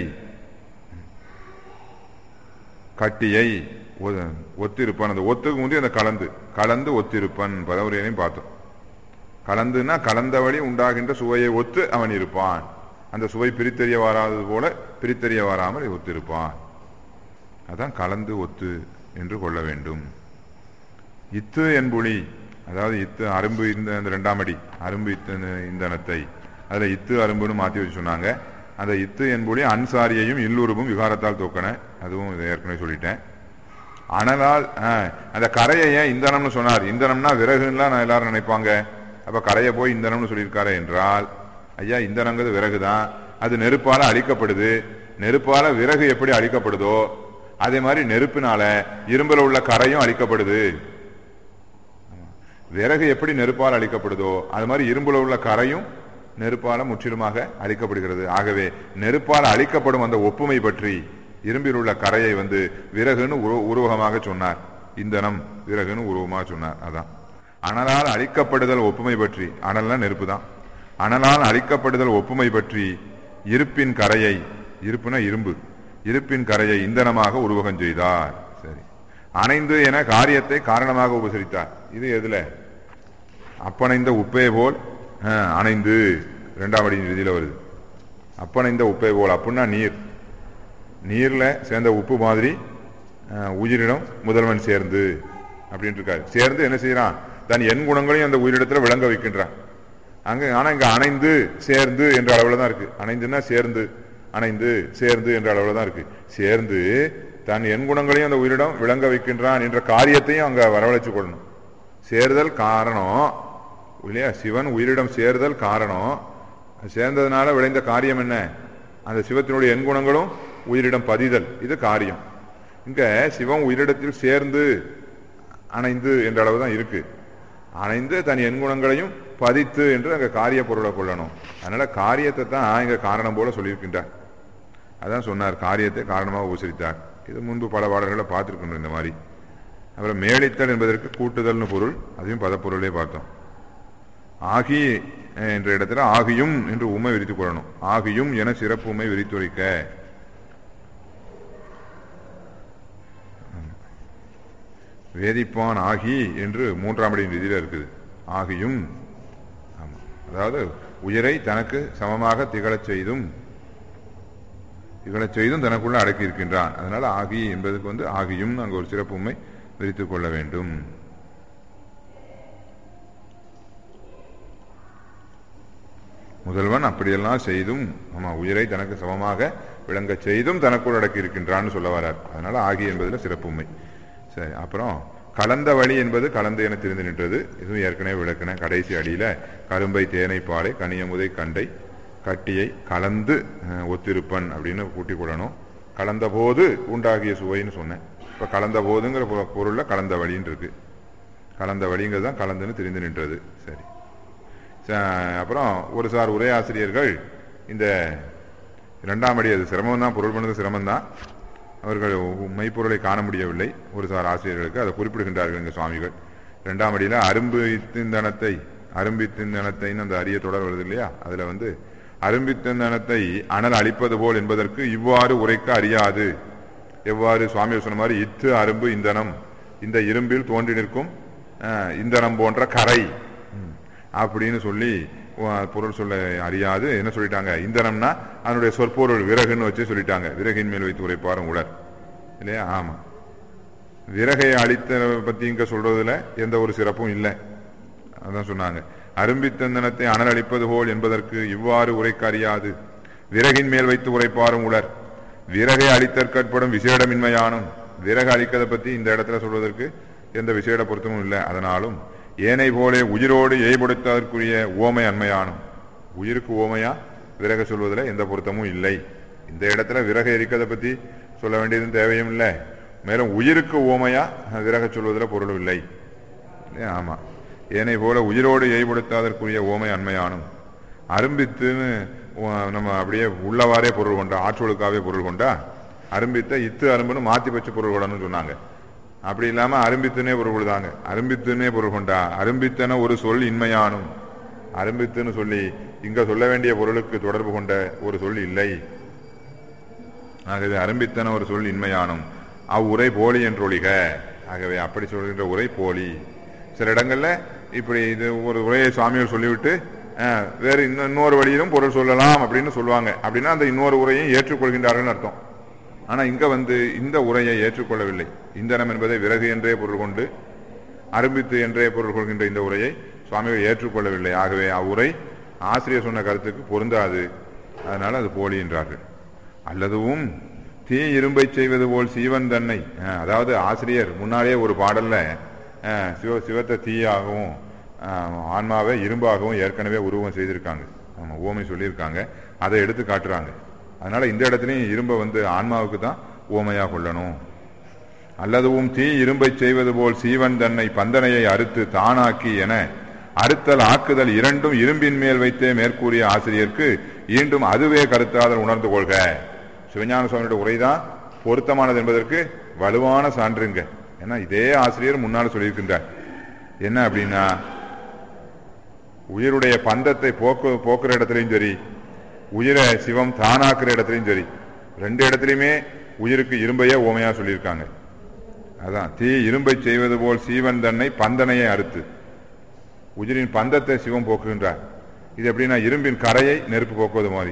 கட்டியை ஒ- ஒத்திருப்பன் அந்த ஒத்துக்கு முந்தைய அந்த கலந்து கலந்து ஒத்திருப்பன் பதவுரையனையும் பார்த்தோம் கலந்துன்னா கலந்தவழி உண்டாகின்ற சுவையை ஒத்து அவன் இருப்பான் அந்த சுவை பிரித்தறிய வாராதது போல பிரித்தறிய வாராமல் ஒத்திருப்பான் அதான் கலந்து ஒத்து என்று கொள்ள வேண்டும் இத்து என்புளி அதாவது இத்து அரும்பு இந்த அந்த ரெண்டாம் அடி அரும்பு இத்து இந்தனத்தை அதுல இத்து அரும்புன்னு மாத்தி வச்சு சொன்னாங்க அந்த இத்து என்புளி அன்சாரியையும் இல்லுருவும் விகாரத்தால் தோக்கன அதுவும் இதை ஏற்கனவே சொல்லிட்டேன் அனலால் ஆஹ், அந்த கரையை ஏன் இந்தனம்னு சொன்னார் இந்தனம்னா விறகுன்னா நான் எல்லாரும் நினைப்பாங்க அப்ப கரையை போய் இந்தனம்னு சொல்லியிருக்காரு என்றால் ஐயா இந்தனங்கிறது விறகுதான் அது நெருப்பால அழிக்கப்படுது நெருப்பால விறகு எப்படி அழிக்கப்படுதோ அதே மாதிரி நெருப்பினால இரும்புல உள்ள கரையும் அழிக்கப்படுது விறகு எப்படி நெருப்பால் அழிக்கப்படுதோ அது மாதிரி இரும்புல உள்ள கரையும் நெருப்பால முற்றிலுமாக அழிக்கப்படுகிறது ஆகவே நெருப்பால் அழிக்கப்படும் அந்த ஒப்புமை பற்றி இரும்பில் உள்ள கரையை வந்து விறகுன்னு உரு- உருவகமாக சொன்னார் இந்தனம் விறகுன்னு உருவமாக சொன்னார் அதான் அனலால் அழிக்கப்படுதல் ஒப்புமை பற்றி அனல்னா நெருப்பு தான் அனலால் அழிக்கப்படுதல் ஒப்புமை பற்றி இருப்பின் கரையை இருப்புனா இரும்பு இருப்பின் கரையை இந்தனமாக உருவகம் செய்தார் சரி அணைந்து என காரியத்தை காரணமாக உபசரித்தார் இது எதுல அப்பணைந்த உப்பே போல் அஹ், அணைந்து இரண்டாம் அடி இறுதியில வருது அப்பணைந்த உப்பை போல் அப்புன்னா நீர் நீர்ல சேர்ந்த உப்பு மாதிரி அஹ், உயிரிடம் முதல்வன் சேர்ந்து அப்படின்னு இருக்காரு சேர்ந்து என்ன செய்யறான் தன் எண் குணங்களையும் அந்த உயிரிடத்துல விளங்க வைக்கின்றான் அங்க ஆனா இங்க அணைந்து சேர்ந்து என்ற அளவுல தான் இருக்கு அணைந்துன்னா சேர்ந்து அணைந்து சேர்ந்து என்ற அளவுல தான் இருக்கு சேர்ந்து தன் எண் குணங்களையும் அந்த உயிரிடம் விளங்க வைக்கின்றான் என்ற காரியத்தையும் அங்க வரவழைச்சு கொள்ளணும் சேர்தல் காரணம் இல்லையா சிவன் உயிரிடம் சேர்தல் காரணம் சேர்ந்ததுனால விளைந்த காரியம் என்ன அந்த சிவத்தினுடைய எண் குணங்களும் உயிரிடம் பதிதல் இது காரியம் இங்க சிவம் உயிரிடத்தில் சேர்ந்து அணைந்து என்ற அளவு தான் இருக்கு அணைந்து தன் எண் குணங்களையும் பதித்து என்று அங்க காரிய பொருளை கொள்ளணும் அதனால காரியத்தை தான் இங்க காரணம் போல சொல்லியிருக்கின்றார் அதான் சொன்னார் காரியத்தை காரணமாக உபசரித்தார் இது முன்பு பல பாடல்களை பார்த்துருக்கணும் இந்த மாதிரி அப்புறம் மேலித்தல் என்பதற்கு கூட்டுதல்னு பொருள் அதையும் பதப்பொருளே பார்த்தோம் ஆகி அஹ், என்ற இடத்துல ஆகியும் என்று உமை விரித்துக் கொள்ளணும் ஆகியும் என சிறப்பு உமை விரித்துரைக்க வேதிப்பான் ஆகி என்று மூன்றாம் அடியின் விதியில இருக்குது ஆகியும் ஆமா. அதாவது உயிரை தனக்கு சமமாக திகழச் செய்தும் திகழச் செய்தும் தனக்குள்ள அடக்கி இருக்கின்றான் அதனால ஆகி என்பதுக்கு வந்து ஆகியும் அங்கு ஒரு சிறப்பு உண்மை விரித்துக் கொள்ள வேண்டும் முதல்வன் அப்படியெல்லாம் செய்தும் ஆமா உயிரை தனக்கு சமமாக விளங்கச் செய்தும் தனக்குள் அடக்கி இருக்கின்றான்னு சொல்ல வரார் அதனால ஆகி என்பதுல சிறப்பு உண்மை சரி அப்புறம் கலந்த வழி என்பது கலந்து என தெரிந்து நின்றது இதுவும் ஏற்கனவே விளக்கின கடைசி அடியில கரும்பை தேனை பாலை கனியமுதை கண்டை கட்டியை கலந்து அஹ், ஒத்திருப்பன் அப்படின்னு கூட்டிக் கொள்ளணும் கலந்த போது உண்டாகிய சுவைன்னு சொன்னேன் இப்ப கலந்த போதுங்கிற பொ- பொருள்ல கலந்த வழின்னு இருக்கு கலந்த வழிங்கிறது தான் கலந்துன்னு தெரிந்து நின்றது சரி ச- அப்புறம் ஒரு சார் உரையாசிரியர்கள் இந்த இரண்டாம் அடி அது சிரமம் தான் பொருள் பண்ணது சிரமம் தான் அவர்கள் மெய்ப்பொருளை காண முடியவில்லை ஒரு சார் ஆசிரியர்களுக்கு அதை குறிப்பிடுகின்றார்கள் இங்க சுவாமிகள் இரண்டாம் அடியில அரும்பு இத்திந்தனத்தை அரும்பித்திந்தனத்தைன்னு அந்த அரிய தொடர் வருது இல்லையா அதுல வந்து அரும்பித்திந்தனத்தை அனல் அழிப்பது போல் என்பதற்கு இவ்வாறு உரைக்க அறியாது எவ்வாறு சுவாமிகள் சொன்ன மாதிரி இத்து அரும்பு இந்தனம் இந்த இரும்பில் தோன்றி நிற்கும் அஹ், இந்தனம் போன்ற கரை ம். அப்படின்னு சொல்லி உ- பொருள் சொல்ல அறியாது என்ன சொல்லிட்டாங்க இந்தனம்னா அதனுடைய சொற்பொருள் விறகுன்னு வச்சு சொல்லிட்டாங்க விறகின் மேல் வைத்து உரைப்பாரும் உலர் இல்லையா ஆமா விறகை அழித்த பத்தி இங்க சொல்றதுல எந்த ஒரு சிறப்பும் இல்லை அதான் சொன்னாங்க அரும்பித்தந்தனத்தை அனல் அளிப்பது போல் என்பதற்கு இவ்வாறு உரைக்க அறியாது விறகின் மேல் வைத்து உரைப்பாரும் உலர் விறகை அழித்தற்கட்படும் விசேடமின்மையானும் விறகு அழிக்கதை பத்தி இந்த இடத்துல சொல்வதற்கு எந்த விசேட பொருத்தமும் இல்லை அதனாலும் ஏனை போலே உயிரோடு ஏய்படுத்ததற்குரிய ஓமை அண்மையானும் உயிருக்கு ஓமையா விறக சொல்வதில் எந்த பொருத்தமும் இல்லை இந்த இடத்துல விறகு எரிக்கதை பத்தி சொல்ல வேண்டியதும் தேவையும் இல்லை மேலும் உயிருக்கு ஓமையா விறக சொல்வதில் பொருளும் இல்லை இல்லையா? ஆமா ஏனை போல உயிரோடு எய்படுத்தாதற்குரிய ஓமை அண்மையானும் அரும்பித்துன்னு உ- நம்ம அப்படியே உள்ளவாறே பொருள் கொண்டா ஆற்றொழுக்காவே பொருள் கொண்டா அரும்பித்த இத்து அரும்புன்னு மாத்தி வச்சு பொருள் கொள்ளணும்னு சொன்னாங்க அப்படி இல்லாம அரும்பித்துனே பொருள் கொள்தாங்க அரும்பித்துனே பொருள் கொண்டா அரும்பித்தன ஒரு சொல் இன்மையானும் அரும்பித்துன்னு சொல்லி இங்க சொல்ல வேண்டிய பொருளுக்கு தொடர்பு கொண்ட ஒரு சொல் இல்லை ஆகவே அரும்பித்தன ஒரு சொல் இன்மையானும் அவ்வுரை போலி என்றொழிக ஆகவே அப்படி சொல்கின்ற உரை போலி சில இடங்கள்ல இப்படி இது ஒரு உரையை சுவாமிகள் சொல்லிவிட்டு அஹ், வேறு இன்னும் இன்னொரு வழியிலும் பொருள் சொல்லலாம் அப்படின்னு சொல்லுவாங்க அப்படின்னா அந்த இன்னொரு உரையை ஏற்றுக்கொள்கின்றார்கள் அர்த்தம் ஆனா இங்க வந்து இந்த உரையை ஏற்றுக்கொள்ளவில்லை இந்தனம் என்பதை விறகு என்றே பொருள் கொண்டு அரும்பித்து என்றே பொருள் கொள்கின்ற இந்த உரையை சுவாமிகள் ஏற்றுக்கொள்ளவில்லை ஆகவே அவ்வுரை ஆசிரியர் சொன்ன கருத்துக்கு பொருந்தாது அதனால அது போலி என்றார்கள் அல்லதுவும் தீ இரும்பை செய்வது போல் சீவன் தன்னை அஹ், அதாவது ஆசிரியர் முன்னாலே ஒரு பாடல்ல அஹ், சிவ சிவத்தை தீயாகவும் அஹ், ஆன்மாவை இரும்பாகவும் ஏற்கனவே உருவம் செய்திருக்காங்க ஆமா ஓமை சொல்லியிருக்காங்க அதை எடுத்து காட்டுறாங்க அதனால இந்த இடத்துலயும் இரும்பை வந்து ஆன்மாவுக்கு தான் ஓமையா கொள்ளணும் அல்லதுவும் தீ இரும்பை செய்வது போல் சீவன் தன்னை பந்தனையை அறுத்து தானாக்கி என அறுத்தல் ஆக்குதல் இரண்டும் இரும்பின் மேல் வைத்தே மேற்கூறிய ஆசிரியருக்கு ஈண்டும் அதுவே கருத்தாதல் உணர்ந்து கொள்க சிவஞான சுவாமியோட உரைதான் பொருத்தமானது என்பதற்கு வலுவான சான்றுங்க ஏன்னா இதே ஆசிரியர் முன்னால் சொல்லியிருக்கின்றார் என்ன அப்படின்னா உயிருடைய பந்தத்தை போக்கு போக்குற இடத்துலையும் சரி உயிரை சிவம் தானாக்குற இடத்துலையும் சரி ரெண்டு இடத்துலையுமே உயிருக்கு இரும்பையே ஓமையா சொல்லியிருக்காங்க அதான் தீ இரும்பை செய்வது போல் சீவன் தன்னை பந்தனையை அறுத்து உயிரின் பந்தத்தை சிவம் போக்குகின்றார் இது எப்படின்னா இரும்பின் கரையை நெருப்பு போக்குவது மாதிரி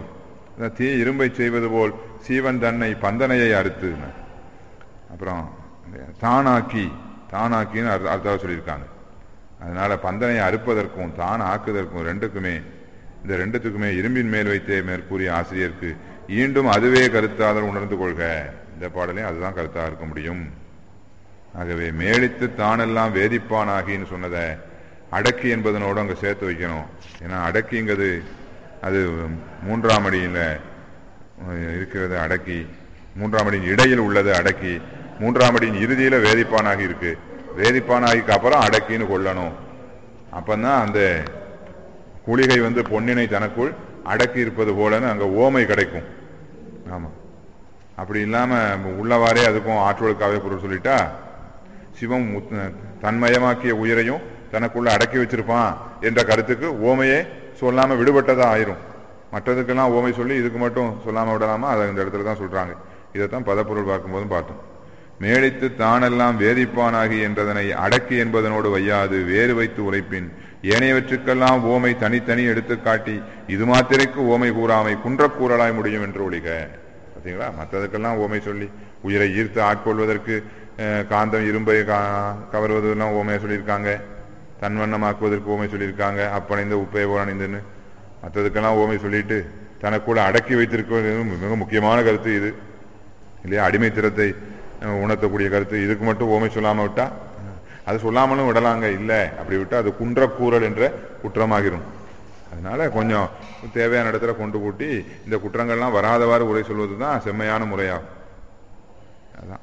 இந்த தீ இரும்பை செய்வது போல் சீவன் தன்னை பந்தனையை அறுத்து அப்புறம் தானாக்கி தானாக்கின்னு அர்த்த அர்த்தம் சொல்லியிருக்காங்க அதனால பந்தனையை அறுப்பதற்கும் தான் ஆக்குதற்கும் ரெண்டுக்குமே இந்த ரெண்டுத்துக்குமே இரும்பின் மேல் வைத்தே மேற்கூறிய ஆசிரியருக்கு ஈண்டும் அதுவே கருத்தாதல் உணர்ந்து கொள்க இந்த பாடலையும் அதுதான் கருத்தாக இருக்க முடியும் ஆகவே மேலித்து தானெல்லாம் வேதிப்பானாகின்னு சொன்னதை அடக்கி என்பதனோடு அங்கே சேர்த்து வைக்கணும் ஏன்னா அடக்கிங்கிறது அது மூன்றாம் அடியில் இருக்கிறது அடக்கி மூன்றாம் அடியின் இடையில் உள்ளது அடக்கி மூன்றாம் அடியின் இறுதியில் வேதிப்பானாகி இருக்கு வேதிப்பானாகிக்கு அப்புறம் அடக்கின்னு கொள்ளணும் அப்பந்தான் அந்த குளிகை வந்து பொன்னினை தனக்குள் அடக்கி இருப்பது போலன்னு அங்கே ஓமை கிடைக்கும் ஆமாம் அப்படி இல்லாமல் உள்ளவாறே அதுக்கும் ஆற்றலுக்காகவே பொருள் சொல்லிட்டா சிவம் தன்மயமாக்கிய உயிரையும் தனக்குள்ள அடக்கி வச்சிருப்பான் என்ற கருத்துக்கு ஓமையே சொல்லாம விடுபட்டதா ஆயிரும் மற்றதுக்கெல்லாம் ஓமை சொல்லி இதுக்கு மட்டும் சொல்லாம விடலாமா அதை இந்த இடத்துல தான் சொல்றாங்க இதைத்தான் பதப்பொருள் பார்க்கும்போதும் பார்த்தோம் மேடித்து தானெல்லாம் வேதிப்பானாகி என்றதனை அடக்கி என்பதனோடு வையாது வேறு வைத்து உரைப்பின் ஏனையவற்றுக்கெல்லாம் ஓமை தனித்தனி எடுத்து காட்டி இது மாத்திரைக்கு ஓமை கூறாமை குன்றக்கூறலாய் முடியும் என்று ஒழிக பார்த்தீங்களா மற்றதுக்கெல்லாம் ஓமை சொல்லி உயிரை ஈர்த்து ஆட்கொள்வதற்கு காந்தம் இரும்பை கவர்வதெல்லாம் ஓமையை சொல்லியிருக்காங்க தன்வண்ணமாக்குவதற்கு ஓமை சொல்லியிருக்காங்க அப்பணைந்த உப்பை அணிந்துன்னு மற்றதுக்கெல்லாம் ஓமை சொல்லிட்டு தனக்குள்ள அடக்கி வைத்திருக்கிறது மிக முக்கியமான கருத்து இது இல்லையா அடிமைத்திறத்தை உணர்த்தக்கூடிய கருத்து இதுக்கு மட்டும் ஓமை சொல்லாம விட்டா அது சொல்லாமலும் விடலாங்க இல்லை அப்படி விட்டா அது குன்றக்கூறல் என்ற குற்றமாகிரும் அதனால கொஞ்சம் தேவையான இடத்துல கொண்டு கூட்டி இந்த குற்றங்கள்லாம் வராதவாறு உரை சொல்வது தான் செம்மையான முறையாகும் அதான்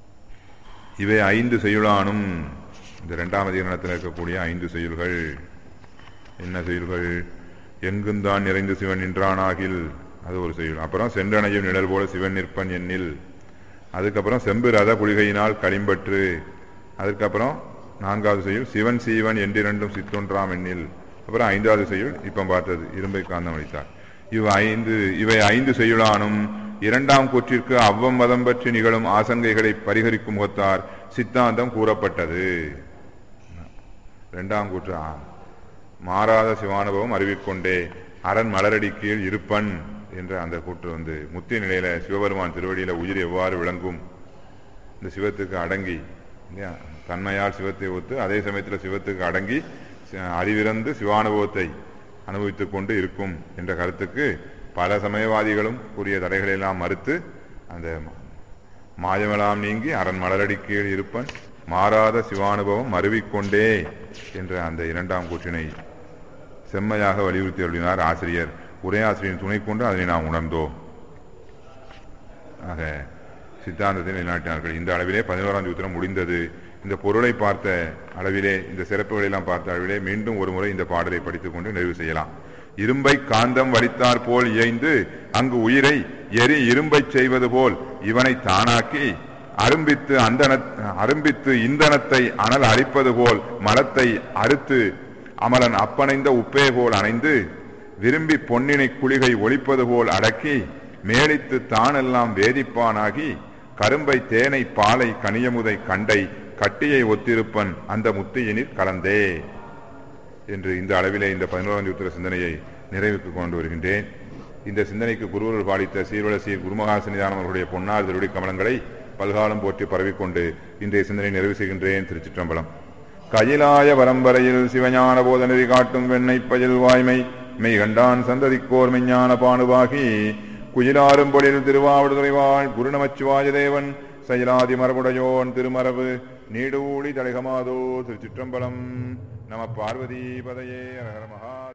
இவை ஐந்து செய்யுளானும் இந்த இரண்டாம் அதிகரணத்தில் இருக்கக்கூடிய ஐந்து செய்யுள்கள் என்ன செய்யுள்கள் எங்குந்தான் நிறைந்து சிவன் நின்றானாகில் அது ஒரு செய்யுள் அப்புறம் சென்றனையும் நிழல் போல சிவன் நிற்பன் எண்ணில் அதுக்கப்புறம் செம்பு ரத குளிகையினால் களிம்பற்று அதுக்கப்புறம் நான்காவது செய்யுள் சிவன் சீவன் என்றிரண்டும் சித்தொன்றாம் எண்ணில் அப்புறம் ஐந்தாவது செய்யுள் இப்ப பார்த்தது இரும்பை காந்தம் அளித்தார் இவ் ஐந்து இவை ஐந்து செய்யுளானும் இரண்டாம் கூற்றிற்கு அவ்வம் மதம் பற்றி நிகழும் ஆசங்கைகளை பரிகரிக்கும் முகத்தார் சித்தாந்தம் கூறப்பட்டது இரண்டாம் கூற்று மாறாத சிவானுபவம் அறிவிக்கொண்டே அரண் மலரடி கீழ் இருப்பன் என்ற அந்த கூற்று வந்து முத்திய நிலையில சிவபெருமான் திருவடியில உயிர் எவ்வாறு விளங்கும் இந்த சிவத்துக்கு அடங்கி இல்லையா தன்மையால் சிவத்தை ஒத்து அதே சமயத்தில் சிவத்துக்கு அடங்கி அறிவிறந்து சிவானுபவத்தை அனுபவித்துக் கொண்டு இருக்கும் என்ற கருத்துக்கு பல சமயவாதிகளும் கூறிய தடைகளை எல்லாம் மறுத்து அந்த மாயமெல்லாம் நீங்கி அரண் மலரடி கீழ் இருப்பன் மாறாத சிவானுபவம் மருவிக்கொண்டே என்ற அந்த இரண்டாம் கூற்றினை செம்மையாக வலியுறுத்தி அருளினார் ஆசிரியர் உரையாசிரியரின் துணை கொண்டு அதனை நாம் உணர்ந்தோம் ஆக சித்தாந்தத்தை நிலைநாட்டினார்கள் இந்த அளவிலே பதினோராம் சூத்திரம் முடிந்தது இந்த பொருளை பார்த்த அளவிலே இந்த சிறப்புகளை எல்லாம் பார்த்த அளவிலே மீண்டும் ஒரு முறை இந்த பாடலை படித்துக் கொண்டு நிறைவு செய்யலாம் இரும்பை காந்தம் வலித்தார் போல் இயைந்து அங்கு உயிரை எரி இரும்பை செய்வது போல் இவனை தானாக்கி அரும்பித்து அந்தன அரும்பித்து இந்தனத்தை அனல் அழிப்பது போல் மலத்தை அறுத்து அமலன் அப்பணைந்த உப்பே போல் அணைந்து விரும்பி பொன்னினை குளிகை ஒழிப்பது போல் அடக்கி மேலித்து தானெல்லாம் வேதிப்பானாகி கரும்பை தேனை பாலை கனியமுதை கண்டை கட்டியை ஒத்திருப்பன் அந்த முத்தியினில் கலந்தே என்று இந்த அளவிலே இந்த பதினோராம் சூத்திர சிந்தனையை நிறைவுக்கு கொண்டு வருகின்றேன் இந்த சிந்தனைக்கு குருவர்கள் பாடித்த சீர்வல சீர் குருமகாசனிதானம் அவர்களுடைய பொன்னார் திருடி கமலங்களை பல்காலம் போற்றி பரவிக்கொண்டு இன்றைய சிந்தனை நிறைவு செய்கின்றேன் திருச்சிற்றம்பலம் கயிலாய பரம்பரையில் சிவஞான போதனதி காட்டும் வெண்ணை பயில் வாய்மை மெய் கண்டான் சந்ததிக்கோர் மெஞ்ஞான பானுவாகி குயிலாரும் பொழில் திருவாவடுதுறைவாள் குருநமச்சிவாய தேவன் செயலாதி மரபுடையோன் திருமரபு நீடூழி தடைகமாதோ திருச்சிற்றம்பலம் நம பார்வதி பதையே அரஹர மகா